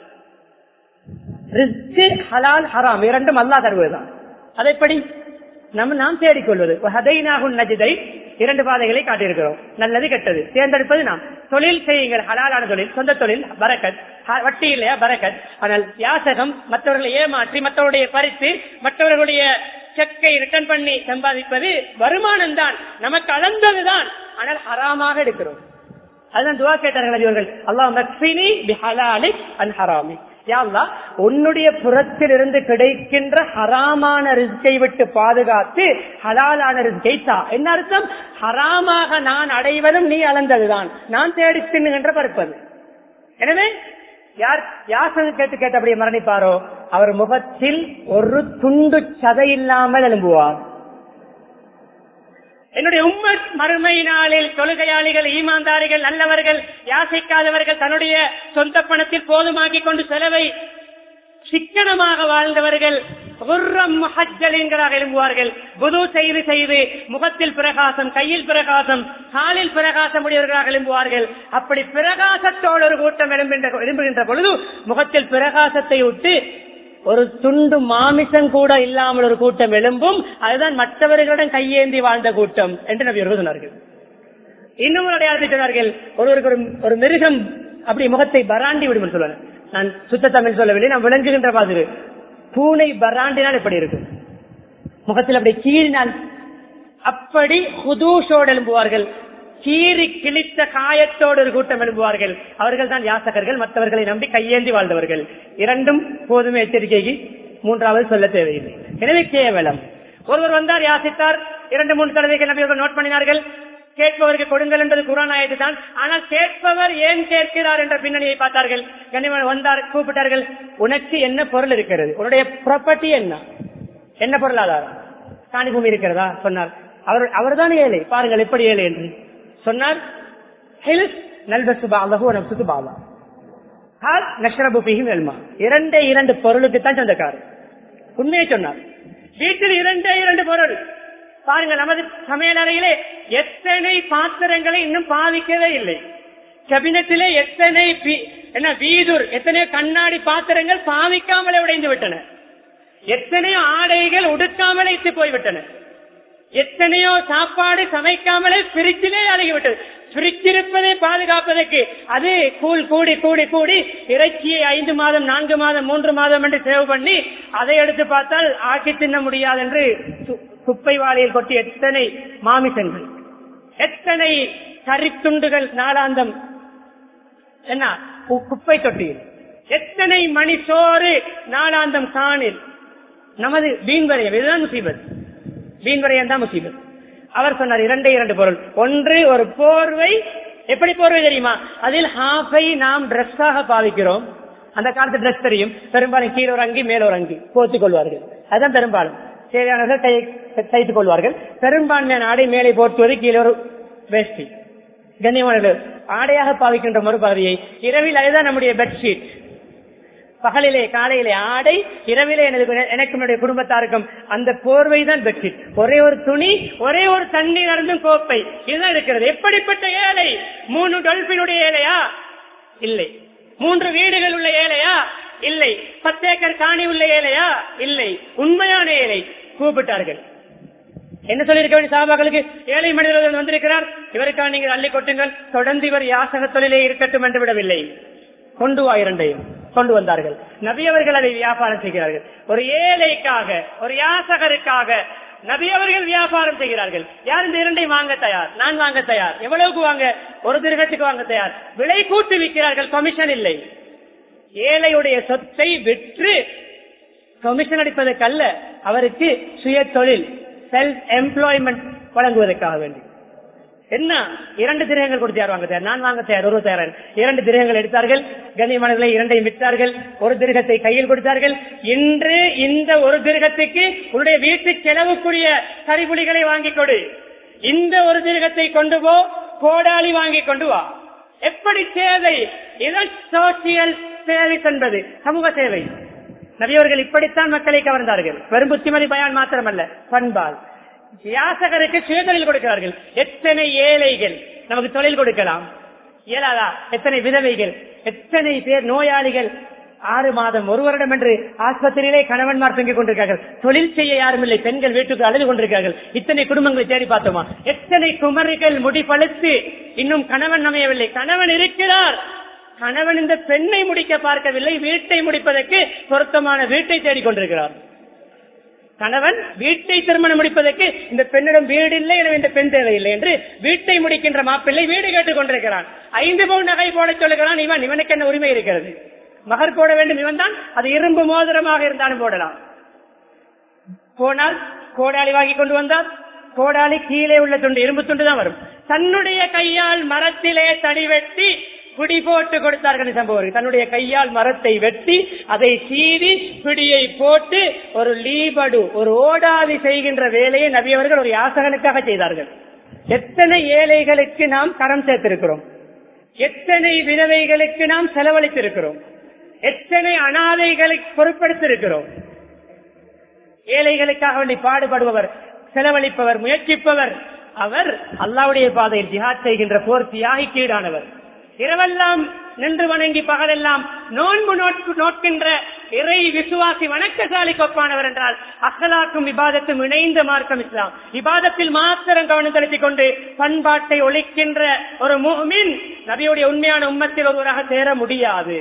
ரிஸ்க் ஹலால் ஹராம் இரண்டும் அல்லாஹ் தருவதுதான் அதைப்படி நம்ம நாம் தேடிக்கொள்வது ஹதைனாகுன் நஜிதை இரண்டு பாதைகளை காட்டியிருக்கிறோம் நல்லது கெட்டது தேர்ந்தெடுப்பது நாம் தொழில் செய்யுங்கள் ஹலாலான தொழில் சொந்த தொழில் பரக்கத் ஹ- வட்டி இல்லையா பரக்கத் ஆனால் யாசகம் மற்றவர்களை ஏமாற்றி மற்றவருடைய பறித்து மற்றவர்களுடைய செக்கை ரிட்டர்ன் பண்ணி சம்பாதிப்பது வருமானம் தான் நமக்கு அளந்ததுதான் ஆனால் ஹராமாக எடுக்கிறோம் அதுதான் துவா கேட்டார்கள் நபியவர்கள் அல்லாஹ் மக்ஃபினி பிஹலாலி அன் ஹராமி யா அல்லாஹ் உன்னுடைய புறத்திலிருந்து கிடைக்கின்ற ஹராமான ரிஸ்கை விட்டு பாதுகாத்து ஹலாலான ரிஸ்கை தா என்ன அர்த்தம் ஹராமாக நான் அடைவதும் நீ அளந்ததுதான் நான் தேடி தின்னுகின்ற பருப்பது எனவே யார் யாசகம் கேட்டு கேட்டபடியே மரணிப்பாரோ அவர் முகத்தில் ஒரு துண்டு சதை இல்லாமல் எழும்புவார் என்னுடைய உம்மத் மறுமை நாளில் தொழுகையாளிகள் ஈமான்தாரிகள் நல்லவர்கள் யாசிக்காதவர்கள் தன்னுடைய சொந்த பணத்தில் போதுமாக்கிக் கொண்டு செலவை சிக்கனமாக வாழ்ந்தவர்கள் குர்ரம் முஹஜ்ஜலீன்களாக எழும்புவார்கள் புது செய்து செய்து முகத்தில் பிரகாசம் கையில் பிரகாசம் காலில் பிரகாசம் உடையவர்களாக எழும்புவார்கள் அப்படி பிரகாசத்தோடு ஒரு கூட்டம் எழும்புகின்ற எழும்புகின்ற பொழுது முகத்தில் பிரகாசத்தை விட்டு ஒரு துண்டு மாமிசம் கூட இல்லாமல் ஒரு கூட்டம் எழும்பும் அதுதான் மற்றவர்களிடம் கையேந்தி வாழ்ந்த கூட்டம் என்று நபி அவர்கள் சொன்னார்கள் இன்னும் ஒரு அடையாளத்தை சொன்னார்கள் ஒருவருக்கு ஒரு ஒரு மிருகம் அப்படி முகத்தை பராண்டி விடும் என்று சொல்லுவாங்க நான் சுத்த தமிழ் சொல்லவில்லை நான் விளங்குகின்ற மாதிரி பூனை பராண்டினால் எப்படி இருக்கும் முகத்தில் அப்படி கீறினால் அப்படி ஹுதூஷோடு எழும்புவார்கள் கீறி கிழித்த காயத்தோடு ஒரு கூட்டம் எழும்புவார்கள் அவர்கள் தான் யாசகர்கள் மற்றவர்களை நம்பி கையேந்தி வாழ்ந்தவர்கள் இரண்டும் போதுமே எச்சரிக்கைக்கு மூன்றாவது சொல்ல தேவையில்லை எனவே கேவலம் ஒருவர் வந்தார் யாசித்தார் இரண்டு மூன்று தடவைகள் நபியர்கள் நோட் பண்ணினார்கள் கேட்பவருக்கு கொடுங்கள் என்பது குரான் ஆயத்து தான் ஆனால் கேட்பவர் ஏன் கேட்கிறார் என்ற பின்னணியை பார்த்தார்கள் கண்ணியமான வந்தார் கூப்பிட்டார்கள் உனக்கு என்ன பொருள் இருக்கிறது உன்னுடைய ப்ராப்பர்ட்டி என்ன என்ன பொருளாதாரம் காணி பூமி இருக்கிறதா சொன்னார் அவர் அவர்தான் ஏழை பாருங்கள் எப்படி ஏழை என்று சொன்னார் "ஹில்ஸ் நல்பசு பாலஹு நப்சுக்கு பாலா ஹால் நஷ்ரபு பிஹி வெல்மா இரண்டே இரண்டு பொருளுக்கு தான் சொந்தக்காரர் உண்மையை சொன்னார் வீட்டில் இரண்டே இரண்டு பொருள் பாருங்கள் நமது சமையல் அறையிலே எத்தனை பாத்திரங்களை இன்னும் பாவிக்கவே இல்லை கேபினத்திலே எத்தனை பி- என்ன வீதுர் எத்தனை கண்ணாடி பாத்திரங்கள் பாவிக்காமலே உடைந்து விட்டன எத்தனையோ ஆடைகள் உடுக்காமலே இட்டு போய்விட்டன எத்தனையோ சாப்பாடு சமைக்காமலே பிரிச்சிலே அழகிவிட்டது பிரிச்சிருப்பதை பாதுகாப்பதற்கு அது கூழ் கூடி கூடி கூடி இறைச்சியை ஐந்து மாதம் நான்கு மாதம் மூன்று மாதம் என்று சேவ் பண்ணி அதை எடுத்து பார்த்தால் ஆக்கி தின்ன முடியாது என்று கு- குப்பை வாளியில் கொட்டி எத்தனை மாமிசங்கள் எத்தனை கரித்துண்டுகள் நாளாந்தம் என்ன கு- குப்பை தொட்டியில் எத்தனை மணி சோறு நாளாந்தம் காணில் நமது வீண்வரையம் இதுதான் முசீபத் வீண்வரையம் தான் முசீபத் அவர் சொன்னார் இரண்டே இரண்டு பொருள் ஒன்று ஒரு போர்வை எப்படி போர்வை தெரியுமா அதில் ஹாஃபை நாம் ட்ரெஸ்ஸாக பாவிக்கிறோம் அந்த காலத்து ட்ரெஸ் தெரியும் பெரும்பாலும் கீழே ஒரு அங்கி மேல ஒரு அங்கி போர்த்திக் கொள்வார்கள் அதுதான் பெரும்பாலும் தேவையானவர்கள் கை தைத்துக் கொள்வார்கள் பெரும்பான்மையான ஆடை மேலே போர்த்துவது கீழே ஒரு வேஷ்டி கண்ணியமானவர்கள் ஆடையாக பாவிக்கின்ற மறுபகுதியை இரவில் அதுதான் நம்முடைய பெட்ஷீட் பகலிலே காலையிலே ஆடை இரவிலே எனது எனக்கும் என்னுடைய குடும்பத்தாருக்கும் அந்த போர்வை தான் பெட்ஷீட் ஒரே ஒரு துணி ஒரே ஒரு தண்ணீர் அருந்தும் கோப்பை இதுதான் இருக்கிறது எப்படிப்பட்ட ஏழை மூணு டொல்பினுடைய ஏழையா இல்லை மூன்று வீடுகள் உள்ள ஏழையா இல்லை பத்து ஏக்கர் காணி உள்ள ஏழையா இல்லை உண்மையான ஏழை கூப்பிட்டார்கள் என்ன சொல்லியிருக்க வேண்டிய சாபாக்களுக்கு ஏழை மனிதர்கள் வந்திருக்கிறார் இவருக்காக நீங்கள் அள்ளி கொட்டுங்கள் தொடர்ந்து இவர் யாசக தொழிலே இருக்கட்டும் என்று விடவில்லை கொண்டு வா இரண்டையும் கொண்டு வந்தார்கள் நபி அவர்கள் அதை வியாபாரம் செய்கிறார்கள் ஒரு ஏழைக்காக ஒரு யாசகருக்காக நபி அவர்கள் வியாபாரம் செய்கிறார்கள் யார் இந்த இரண்டையும் வாங்க தயார் நான் வாங்க தயார் எவ்வளவுக்கு வாங்க ஒரு திருகத்துக்கு வாங்க தயார் விலை கூட்டி விற்கிறார்கள் கமிஷன் இல்லை ஏழையுடைய சொத்தை விற்று கமிஷன் அடிப்பதற்கல்ல அவருக்கு சுய தொழில் செல்ஃப் எம்ப்ளாய்மெண்ட் வழங்குவதற்காக வேண்டி என்ன இரண்டு திரகங்கள் கொடுத்தார் வாங்க தயார் நான் வாங்க தயார் ஒரு தயார் இரண்டு திரகங்கள் எடுத்தார்கள் கண்ணியமானவர்களை இரண்டையும் விற்றார்கள் ஒரு திருகத்தை கையில் கொடுத்தார்கள் இன்று இந்த ஒரு திருகத்துக்கு உன்னுடைய வீட்டு செலவுக்குரிய கரிபுலிகளை வாங்கிக் கொடு இந்த ஒரு திருகத்தை கொண்டு போ கோடாலி வாங்கி கொண்டு வா எப்படி சேவை இதன் சோசியல் சர்வீஸ் என்பது சமூக சேவை நபியவர்கள் இப்படித்தான் மக்களை கவர்ந்தார்கள் வெறும் புத்திமதி பயான் மாத்திரமல்ல பண்பால் யாசகருக்கு சுயதொழில் கொடுக்கிறார்கள் எத்தனை ஏழைகள் நமக்கு தொழில் கொடுக்கலாம் இயலாதா எத்தனை விதவைகள் எத்தனை பேர் நோயாளிகள் ஆறு மாதம் ஒரு வருடம் என்று ஆஸ்பத்திரியிலே கணவன்மார் தங்கிக் கொண்டிருக்கார்கள் தொழில் செய்ய யாரும் இல்லை பெண்கள் வீட்டுக்கு அழுது கொண்டிருக்கார்கள் இத்தனை குடும்பங்களை தேடி பார்த்தோமா எத்தனை குமரிகள் முடி பழுத்து இன்னும் கணவன் அமையவில்லை கணவன் இருக்கிறார் கணவன் இந்த பெண்ணை முடிக்க பார்க்கவில்லை வீட்டை முடிப்பதற்கு பொருத்தமான வீட்டை தேடிக் கொண்டிருக்கிறார் கணவன் வீட்டை திருமணம் முடிப்பதற்கு இந்த பெண்ணிடம் வீடு இல்லை எனவே இந்த பெண் தேவையில்லை என்று வீட்டை முடிக்கின்ற மாப்பிள்ளை வீடு கேட்டுக் கொண்டிருக்கிறான் ஐந்து பவுன் நகை போட சொல்லுகிறான் இவன் இவனுக்கு என்ன உரிமை இருக்கிறது மகர் போட வேண்டும் இவன் தான் அது இரும்பு மோதிரமாக இருந்தாலும் போடலாம் போனால் கோடாலி வாங்கி கொண்டு வந்தால் கோடாலி கீழே உள்ள துண்டு இரும்பு துண்டு தான் வரும் தன்னுடைய கையால் மரத்திலே தடி வெட்டி பிடி போட்டு கொடுத்தார்கள் சம்பவம் தன்னுடைய கையால் மரத்தை வெட்டி அதை சீவி பிடியை போட்டு ஒரு லீபடு ஒரு ஓடாதி செய்கின்ற வேலையை நபியவர்கள் ஒரு யாசகனுக்காக செய்தார்கள் எத்தனை ஏழைகளுக்கு நாம் கரம் சேர்த்திருக்கிறோம் எத்தனை விதவைகளுக்கு நாம் செலவழித்திருக்கிறோம் எத்தனை அனாதைகளை பொருட்படுத்திருக்கிறோம் ஏழைகளுக்காக வேண்டி பாடுபடுபவர் செலவழிப்பவர் முயற்சிப்பவர் அவர் அல்லாவுடைய பாதையில் ஜிஹாத் செய்கின்ற போர் தியாகிக்கு ஈடானவர் இரவெல்லாம் நின்று வணங்கி பகலெல்லாம் நோன்பு நோட்பு நோட்கின்ற இறை விசுவாசி வணக்கசாலி கொப்பானவர் என்றால் அகலாக்கும் விவாதத்தும் இணைந்த மார்க்கம் இஸ்லாம் விவாதத்தில் மாத்திரம் கவனம் செலுத்திக் கொண்டு பண்பாட்டை ஒழிக்கின்ற ஒரு முஹ்மின் நபியுடைய உண்மையான உம்மத்தில் ஒருவராக சேர முடியாது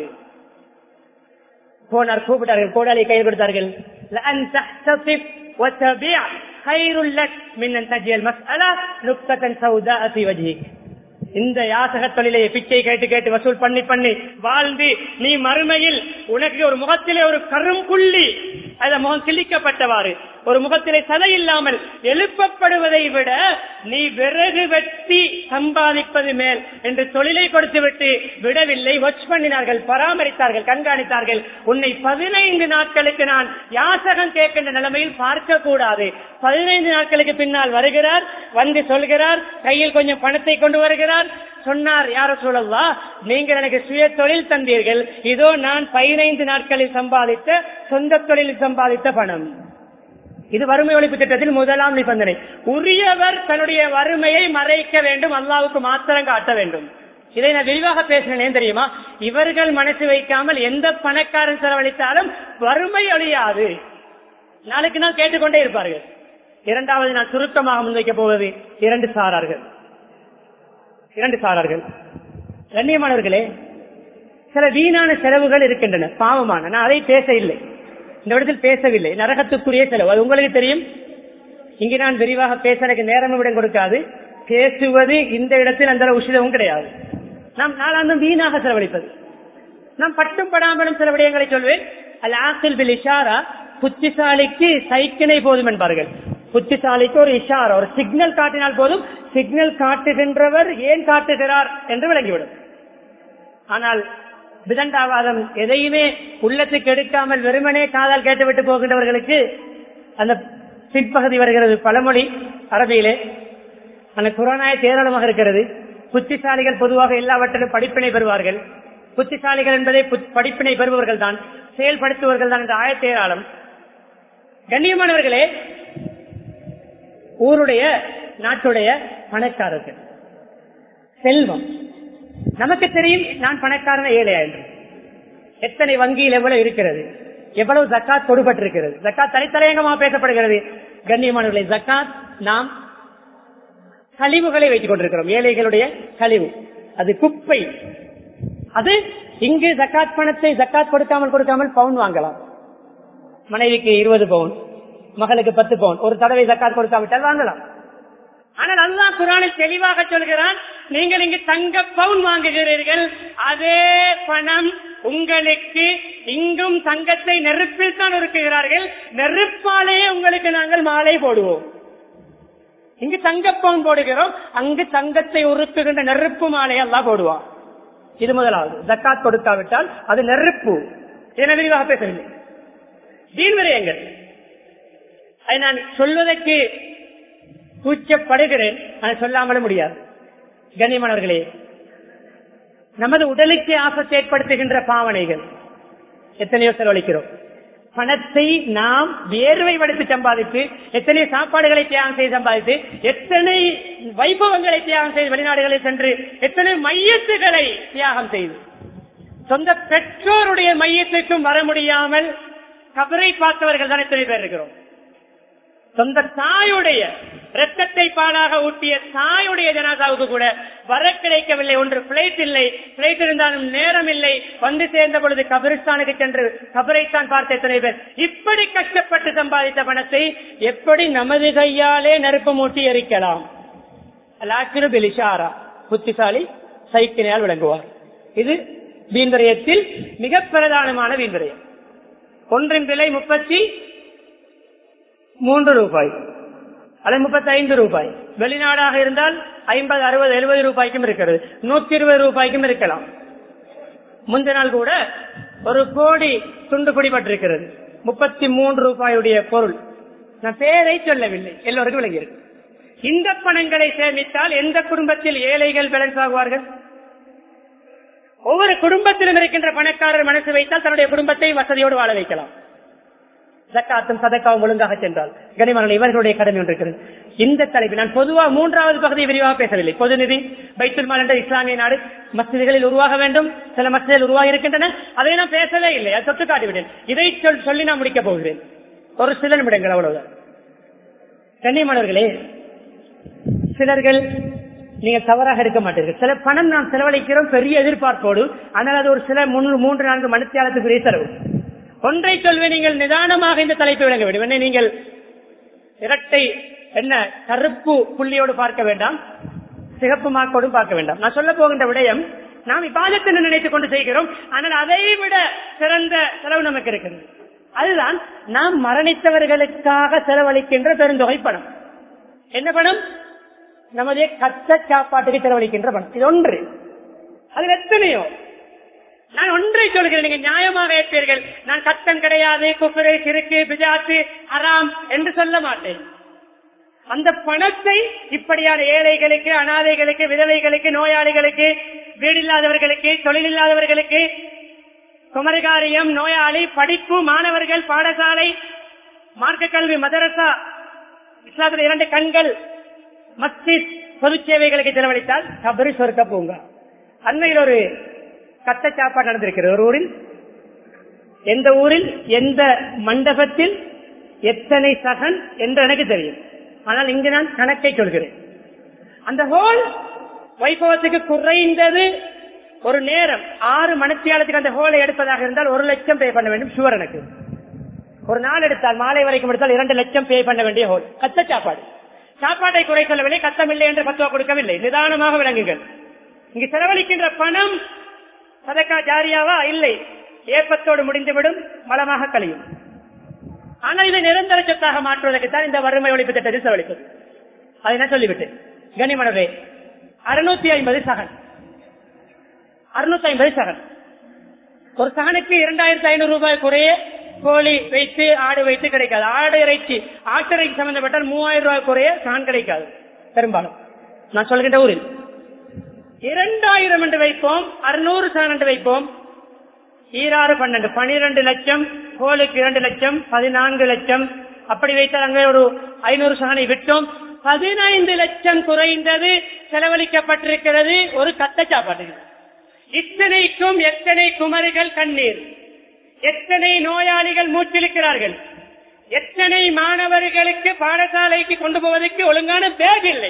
போனார் கூப்பிட்டார்கள் கோடாலி கையில் கொடுத்தார்கள் لأن تحتسب وتبيع خير لك من أن تجي المسألة نكتة سوداء في وجهك இந்த யாசக தொழிலை பிச்சை கேட்டு கேட்டு வசூல் பண்ணி பண்ணி வாழ்ந்து நீ மறுமையில் உனக்கு ஒரு முகத்திலே ஒரு கரும்புள்ளி அத முகம் கிழிக்கப்பட்டவாறு ஒரு முகத்திலே சதை இல்லாமல் எழுப்பப்படுவதை விட நீ விறகு வெட்டி சம்பாதிப்பது மேல் என்று தொழிலை கொடுத்து விட்டு விடவில்லை வாட்ச் பண்ணினார்கள் பராமரித்தார்கள் கண்காணித்தார்கள் உன்னை பதினைந்து நாட்களுக்கு நான் யாசகம் கேட்கின்ற நிலைமையில் பார்க்க கூடாது பதினைந்து நாட்களுக்கு பின்னால் வருகிறார் வந்து சொல்கிறார் கையில் கொஞ்சம் பணத்தை கொண்டு வருகிறார் சொன்னார் யார சொல்லவா நீங்கள் எனக்கு சுய தொழில் தந்தீர்கள் இதோ நான் பதினைந்து நாட்களில் சம்பாதித்த சொந்த தொழிலில் சம்பாதித்த பணம் இது வறுமை ஒழிப்பு திட்டத்தில் முதலாம் நிபந்தனை உரியவர் தன்னுடைய வறுமையை மறைக்க வேண்டும் அல்லாவுக்கு மாத்திரம் காட்ட வேண்டும் இதை நான் விரிவாக பேசினேன் தெரியுமா இவர்கள் மனசு வைக்காமல் எந்த பணக்காரன் செலவழித்தாலும் வறுமை ஒழியாது நாளைக்கு நாள் கேட்டுக்கொண்டே இருப்பார்கள் இரண்டாவது நான் சுருக்கமாக முன்வைக்க போவது இரண்டு சாரார்கள் இரண்டு சாரார்கள் கண்ணியமானவர்களே சில வீணான செலவுகள் இருக்கின்றன பாவமான நான் அதை பேச இல்லை இந்த இடத்தில் பேசவில்லை நரகத்துக்குரிய செலவு அது உங்களுக்கு தெரியும் இங்கு நான் விரிவாக பேச எனக்கு நேரம் விடம் கொடுக்காது பேசுவது இந்த இடத்தில் அந்த உஷிதமும் கிடையாது நாம் நாளாந்தும் வீணாக செலவழிப்பது நாம் பட்டும் படாமலும் சில விடயங்களை சொல்வேன் அல் ஆசில் பில் இஷாரா புத்திசாலிக்கு சைக்கிளை போதும் என்பார்கள் புத்திசாலிக்கு ஒரு இஷாரா ஒரு சிக்னல் காட்டினால் போதும் சிக்னல் காட்டுகின்றவர் ஏன் காட்டுகிறார் என்று விளங்கிவிடும் ஆனால் விதண்டாவாதம் எதையுமே உள்ளத்துக்கு எடுக்காமல் வெறுமனே காதால் கேட்டுவிட்டு போகின்றவர்களுக்கு அந்த பிற்பகுதி வருகிறது பழமொழி அரபியிலே அந்த குரானாய தேராளமாக இருக்கிறது புத்திசாலிகள் பொதுவாக எல்லாவற்றிலும் படிப்பினை பெறுவார்கள் புத்திசாலிகள் என்பதை புத்- படிப்பினை பெறுபவர்கள் தான் செயல்படுத்துவர்கள் தான் என்ற ஆயத்தேராளம் கண்ணியமானவர்களே ஊருடைய நாட்டுடைய பணக்காரர்கள் செல்வம் நமக்கு தெரியும் நான் பணக்காரன் ஏழையா என்று எத்தனை வங்கியில் எவ்வளவு இருக்கிறது எவ்வளவு ஜக்காத் கொடுப்பட்டிருக்கிறது ஜக்காத் தலைத்தலையங்கமாக பேசப்படுகிறது கண்ணியமானவர்களே ஜக்காத் நாம் கழிவுகளை வைத்துக் கொண்டிருக்கிறோம் ஏழைகளுடைய கழிவு அது குப்பை அது இங்கு ஜக்காத் பணத்தை ஜக்காத் கொடுக்காமல் கொடுக்காமல் பவுன் வாங்கலாம் மனைவிக்கு இருபது பவுன் மகளுக்கு பத்து பவுன் ஒரு தடவை ஜக்காத் கொடுக்காவிட்டால் வாங்கலாம் ஆனால் அல்லாஹ் குரானில் தெளிவாக சொல்கிறான் நீங்கள் இங்கு தங்க பவுன் வாங்குகிறீர்கள் அதே பணம் உங்களுக்கு இங்கும் தங்கத்தை நெருப்பில் தான் உருக்குகிறார்கள் நெருப்பாலேயே உங்களுக்கு நாங்கள் மாலை போடுவோம் இங்கு தங்க பவுன் போடுகிறோம் அங்கு தங்கத்தை உருக்குகின்ற நெருப்பு மாலை எல்லாம் போடுவான் இது முதலாவது ஜக்காத் கொடுக்காவிட்டால் அது நெருப்பு என விரிவாக பேசவில்லை வீண் விரயங்கள் அதை நான் சொல்வதற்கு கூச்சப்படுகிறேன் அதை சொல்லாமலும் முடியாது கண்ணியமானவர்களே நமது உடலுக்கு ஆபத்தை ஏற்படுத்துகின்ற பாவனைகள் எத்தனையோ செலவழிக்கிறோம் பணத்தை நாம் வேர்வை வடித்து சம்பாதித்து எத்தனை சாப்பாடுகளை தியாகம் செய்து சம்பாதித்து எத்தனை வைபவங்களை தியாகம் செய்து வெளிநாடுகளில் சென்று எத்தனை மையத்துகளை தியாகம் செய்து சொந்த பெற்றோருடைய மையத்துக்கும் வர முடியாமல் கபரை பார்த்தவர்கள் தான் எத்தனை பேர் இருக்கிறோம் சொந்த தாயுடைய ரத்தத்தை பாலாக ஊட்டிய தாயுடைய ஜனாதாவுக்கு கூட வர கிடைக்கவில்லை ஒன்று பிளைட் இல்லை பிளைட் இருந்தாலும் நேரம் இல்லை வந்து சேர்ந்த பொழுது கபிரிஸ்தானுக்கு சென்று கபரைத்தான் பார்த்த எத்தனை பேர் இப்படி கஷ்டப்பட்டு சம்பாதித்த பணத்தை எப்படி நமது கையாலே நெருப்பு மூட்டி எரிக்கலாம் லாக்கிரு பெலிஷாரா புத்திசாலி சைக்கிளையால் விளங்குவார் இது வீண்வரையத்தில் மிக பிரதானமான வீண்வரையம் ஒன்றின் விலை முப்பத்தி மூன்று ரூபாய் அல்லது முப்பத்தி ஐந்து ரூபாய் வெளிநாடாக இருந்தால் ஐம்பது அறுபது எழுபது ரூபாய்க்கும் இருக்கிறது நூத்தி இருபது ரூபாய்க்கும் இருக்கலாம் முந்தின நாள் கூட ஒரு கோடி துண்டு பிடிபட்டிருக்கிறது முப்பத்தி மூன்று ரூபாயுடைய பொருள் நான் பேரை சொல்லவில்லை எல்லோருக்கும் விளங்கியிருக்கு இந்த பணங்களை சேமித்தால் எந்த குடும்பத்தில் ஏழைகள் பேலன்ஸ் ஆகுவார்கள் ஒவ்வொரு குடும்பத்திலும் இருக்கின்ற பணக்காரர் மனசு வைத்தால் தன்னுடைய குடும்பத்தை வசதியோடு வாழ வைக்கலாம் ஜக்காத்தும் சதக்காவும் ஒழுங்காக சென்றால் கனிமரன் இவர்களுடைய கடமை ஒன்று இருக்கிறது இந்த தலைப்பு நான் பொதுவாக மூன்றாவது பகுதியை விரிவாக பேசவில்லை பொது நிதி பைத்துல் மால் என்ற இஸ்லாமிய நாடு மசிதிகளில் உருவாக வேண்டும் சில மசிதிகள் உருவாகி இருக்கின்றன அதை நான் பேசவே இல்லை அதை தொட்டு காட்டிவிட்டேன் இதை சொல் சொல்லி நான் முடிக்கப் போகிறேன் ஒரு சில நிமிடங்கள் அவ்வளவுதான் கண்ணியமானவர்களே சிலர்கள் நீங்க தவறாக இருக்க மாட்டீர்கள் சில பணம் நாம் செலவழிக்கிறோம் பெரிய எதிர்பார்ப்போடு ஆனால் அது ஒரு சில மூன்று மூன்று நான்கு மணித்தியாலத்துக்குரிய செலவு ஒன்றை சொல்வேன் நீங்கள் நிதானமாக இந்த தலைப்பை விளங்க வேண்டும் என்ன நீங்கள் இரட்டை என்ன கருப்பு புள்ளியோடு பார்க்க வேண்டாம் சிகப்பு மார்க்கோடும் பார்க்க வேண்டாம் நான் சொல்ல போகின்ற விடயம் நாம் இப்பாதத்தை நினைத்துக் கொண்டு செய்கிறோம் ஆனால் அதை விட சிறந்த செலவு நமக்கு இருக்கிறது அதுதான் நாம் மரணித்தவர்களுக்காக செலவழிக்கின்ற பெருந்தொகை பணம் என்ன பணம் நமது கச்ச சாப்பாட்டுக்கு செலவழிக்கின்ற பணம் இது ஒன்று அதில் எத்தனையோ நான் ஒன்றை சொல்கிறேன் நீங்க நியாயமாக ஏற்பீர்கள் நான் கத்தன் கிடையாது குப்பரை சிறுக்கு பிஜாத்து ஹராம் என்று சொல்ல மாட்டேன் அந்த பணத்தை இப்படியான ஏழைகளுக்கு அனாதைகளுக்கு விதவைகளுக்கு நோயாளிகளுக்கு வீடில்லாதவர்களுக்கு தொழில் இல்லாதவர்களுக்கு குமரிகாரியம் நோயாளி படிப்பு மாணவர்கள் பாடசாலை மார்க்க கல்வி மதரசா இஸ்லாத்தில் இரண்டு கண்கள் மஸ்ஜித் பொது சேவைகளுக்கு செலவழித்தால் கபரி சொர்க்க பூங்கா அண்மையில் ஒரு கத்த சாப்பாடு நடந்திருக்கிறது ஒரு ஊரில் எந்த ஊரில் எந்த மண்டபத்தில் எத்தனை சகன் என்று எனக்கு தெரியும் ஆனால் இங்கு நான் கணக்கை சொல்கிறேன் அந்த ஹோல் வைபவத்துக்கு குறைந்தது ஒரு நேரம் ஆறு மணித்தியாலத்துக்கு அந்த ஹோலை எடுப்பதாக இருந்தால் ஒரு லட்சம் பே பண்ண வேண்டும் சுவர் எனக்கு ஒரு நாள் எடுத்தால் மாலை வரைக்கும் எடுத்தால் இரண்டு லட்சம் பே பண்ண வேண்டிய ஹோல் கத்த சாப்பாடு சாப்பாட்டை குறை சொல்லவில்லை கத்தமில்லை என்று பத்துவா கொடுக்கவில்லை நிதானமாக விளங்குங்கள் இங்கு செலவழிக்கின்ற பணம் சதக்கா ஜாரியாவா இல்லை ஏப்பத்தோடு முடிந்துவிடும் வளமாக கழியும் ஆனால் இதை நிரந்தர சொத்தாக மாற்றுவதற்கு தான் இந்த வறுமை ஒழிப்பு திட்டத்தில் செலவழிப்பது அதை நான் சொல்லிவிட்டேன் கனிமணவே அறுநூத்தி ஐம்பது சகன் அறுநூத்தி ஐம்பது சகன் ஒரு சகனுக்கு இரண்டாயிரத்தி ஐநூறு ரூபாய் குறைய கோழி வைத்து ஆடு வைத்து கிடைக்காது ஆடு இறைச்சி ஆட்டிறைச்சி சம்பந்தப்பட்டால் மூவாயிரம் ரூபாய் குறைய சகன் கிடைக்காது பெரும்பாலும் நான் சொல்கின்ற ஊரில் இரண்டாயிரம் என்று வைப்போம் அறுநூறு சகன் என்று வைப்போம் ஈராறு பன்னெண்டு பனிரெண்டு லட்சம் கோலுக்கு இரண்டு லட்சம் பதினான்கு லட்சம் அப்படி வைத்தால் அங்கே ஒரு ஐநூறு சகனை விட்டோம் பதினைந்து லட்சம் குறைந்தது செலவழிக்கப்பட்டிருக்கிறது ஒரு கத்த சாப்பாட்டுக்கு இத்தனைக்கும் எத்தனை குமரிகள் கண்ணீர் எத்தனை நோயாளிகள் மூச்சிருக்கிறார்கள் எத்தனை மாணவர்களுக்கு பாடசாலைக்கு கொண்டு போவதற்கு ஒழுங்கான பேக் இல்லை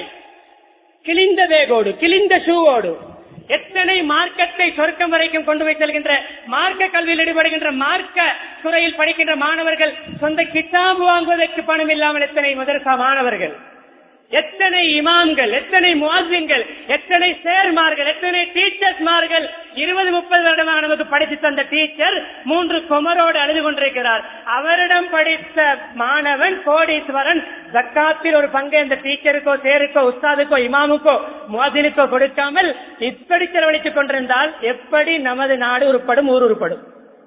கிழிந்த பேகோடு கிழிந்த ஷூவோடு எத்தனை மார்க்கத்தை சொர்க்கம் வரைக்கும் கொண்டு போய் செல்கின்ற மார்க்க கல்வியில் ஈடுபடுகின்ற மார்க்க துறையில் படிக்கின்ற மாணவர்கள் சொந்த கிட்டாபு வாங்குவதற்கு பணம் இல்லாமல் எத்தனை மதரசா மாணவர்கள் எத்தனை இமாம்கள் எத்தனை முவாசின்கள் எத்தனை சேர்மார்கள் எத்தனை டீச்சர்ஸ்மார்கள் இருபது முப்பது வருடமாக நமக்கு படித்து தந்த டீச்சர் மூன்று குமரோடு அழுது கொண்டிருக்கிறார் அவரிடம் படித்த மாணவன் கோடீஸ்வரன் ஜக்காத்தில் ஒரு பங்கை அந்த டீச்சருக்கோ சேருக்கோ உஸ்தாதுக்கோ இமாமுக்கோ முவாசினுக்கோ கொடுக்காமல் இப்படி செலவழித்துக் கொண்டிருந்தால் எப்படி நமது நாடு உருப்படும் ஊர் உருப்படும்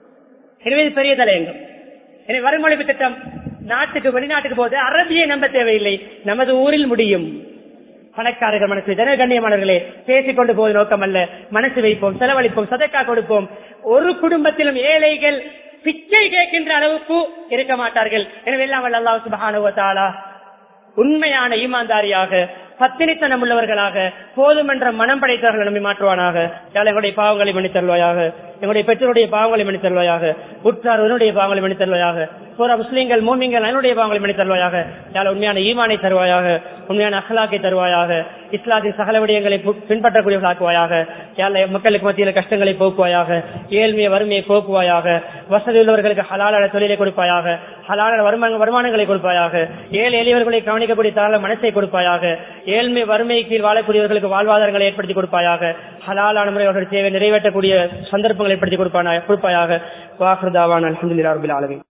எனவே இது பெரிய தலையங்கம் எனவே வருமொழிப்பு திட்டம் நாட்டுக்கு வெளிநாட்டுக்கு போது அரபியை நம்ப தேவையில்லை நமது ஊரில் முடியும் பணக்காரர்கள் மனசு ஜனகண்ணியமானவர்களே பேசிக் கொண்டு போவது நோக்கம் அல்ல மனசு வைப்போம் செலவழிப்போம் சதக்கா கொடுப்போம் ஒரு குடும்பத்திலும் ஏழைகள் பிச்சை கேட்கின்ற அளவுக்கு இருக்க மாட்டார்கள் எனவே எல்லாம் வல்ல அல்லாஹ் சுப்ஹானஹு வ தஆலா உண்மையான ஈமான்தாரியாக பத்தினித்தனம் உள்ளவர்களாக போதுமென்ற மனம் படைத்தவர்கள் நம்மை மாற்றுவானாக யாழ் எங்களுடைய பாவங்களை மன்னித் தருவாயாக எங்களுடைய பெற்றோருடைய பாவங்களை மன்னித் தருவாயாக உற்றார் உன்னுடைய பாவங்களை மன்னித் தருவாயாக பூரா முஸ்லீம்கள் மூமிங்கள் என்னுடைய பாவங்களை மன்னித் தருவாயாக யாழ் உண்மையான ஈமானை தருவாயாக உண்மையான அகலாக்கை தருவாயாக இஸ்லாத்தின் சகல விடயங்களை பு- பின்பற்றக்கூடியவர்களாக்குவாயாக யாழ் மக்களுக்கு மத்தியில் கஷ்டங்களை போக்குவாயாக ஏழ்மையை வறுமையை போக்குவாயாக வசதி உள்ளவர்களுக்கு ஹலாலான தொழிலை கொடுப்பாயாக ஹலாலான வருமான வருமானங்களை கொடுப்பாயாக ஏழை எளியவர்களை கவனிக்கக்கூடிய தாராள மனசை கொடுப்பாயாக ஏழ்மை வறுமை கீழ் வாழக்கூடியவர்களுக்கு வாழ்வாதாரங்களை ஏற்படுத்தி கொடுப்பாயாக ஹலாலான முறை அவர்கள் தேவை நிறைவேற்றக்கூடிய சந்தர்ப்பங்களை ஏற்படுத்தி கொடுப்பான கொடுப்பாயாக வாஹ்ருதாவான் அலமதுல்லா ரபில் ஆலமீன்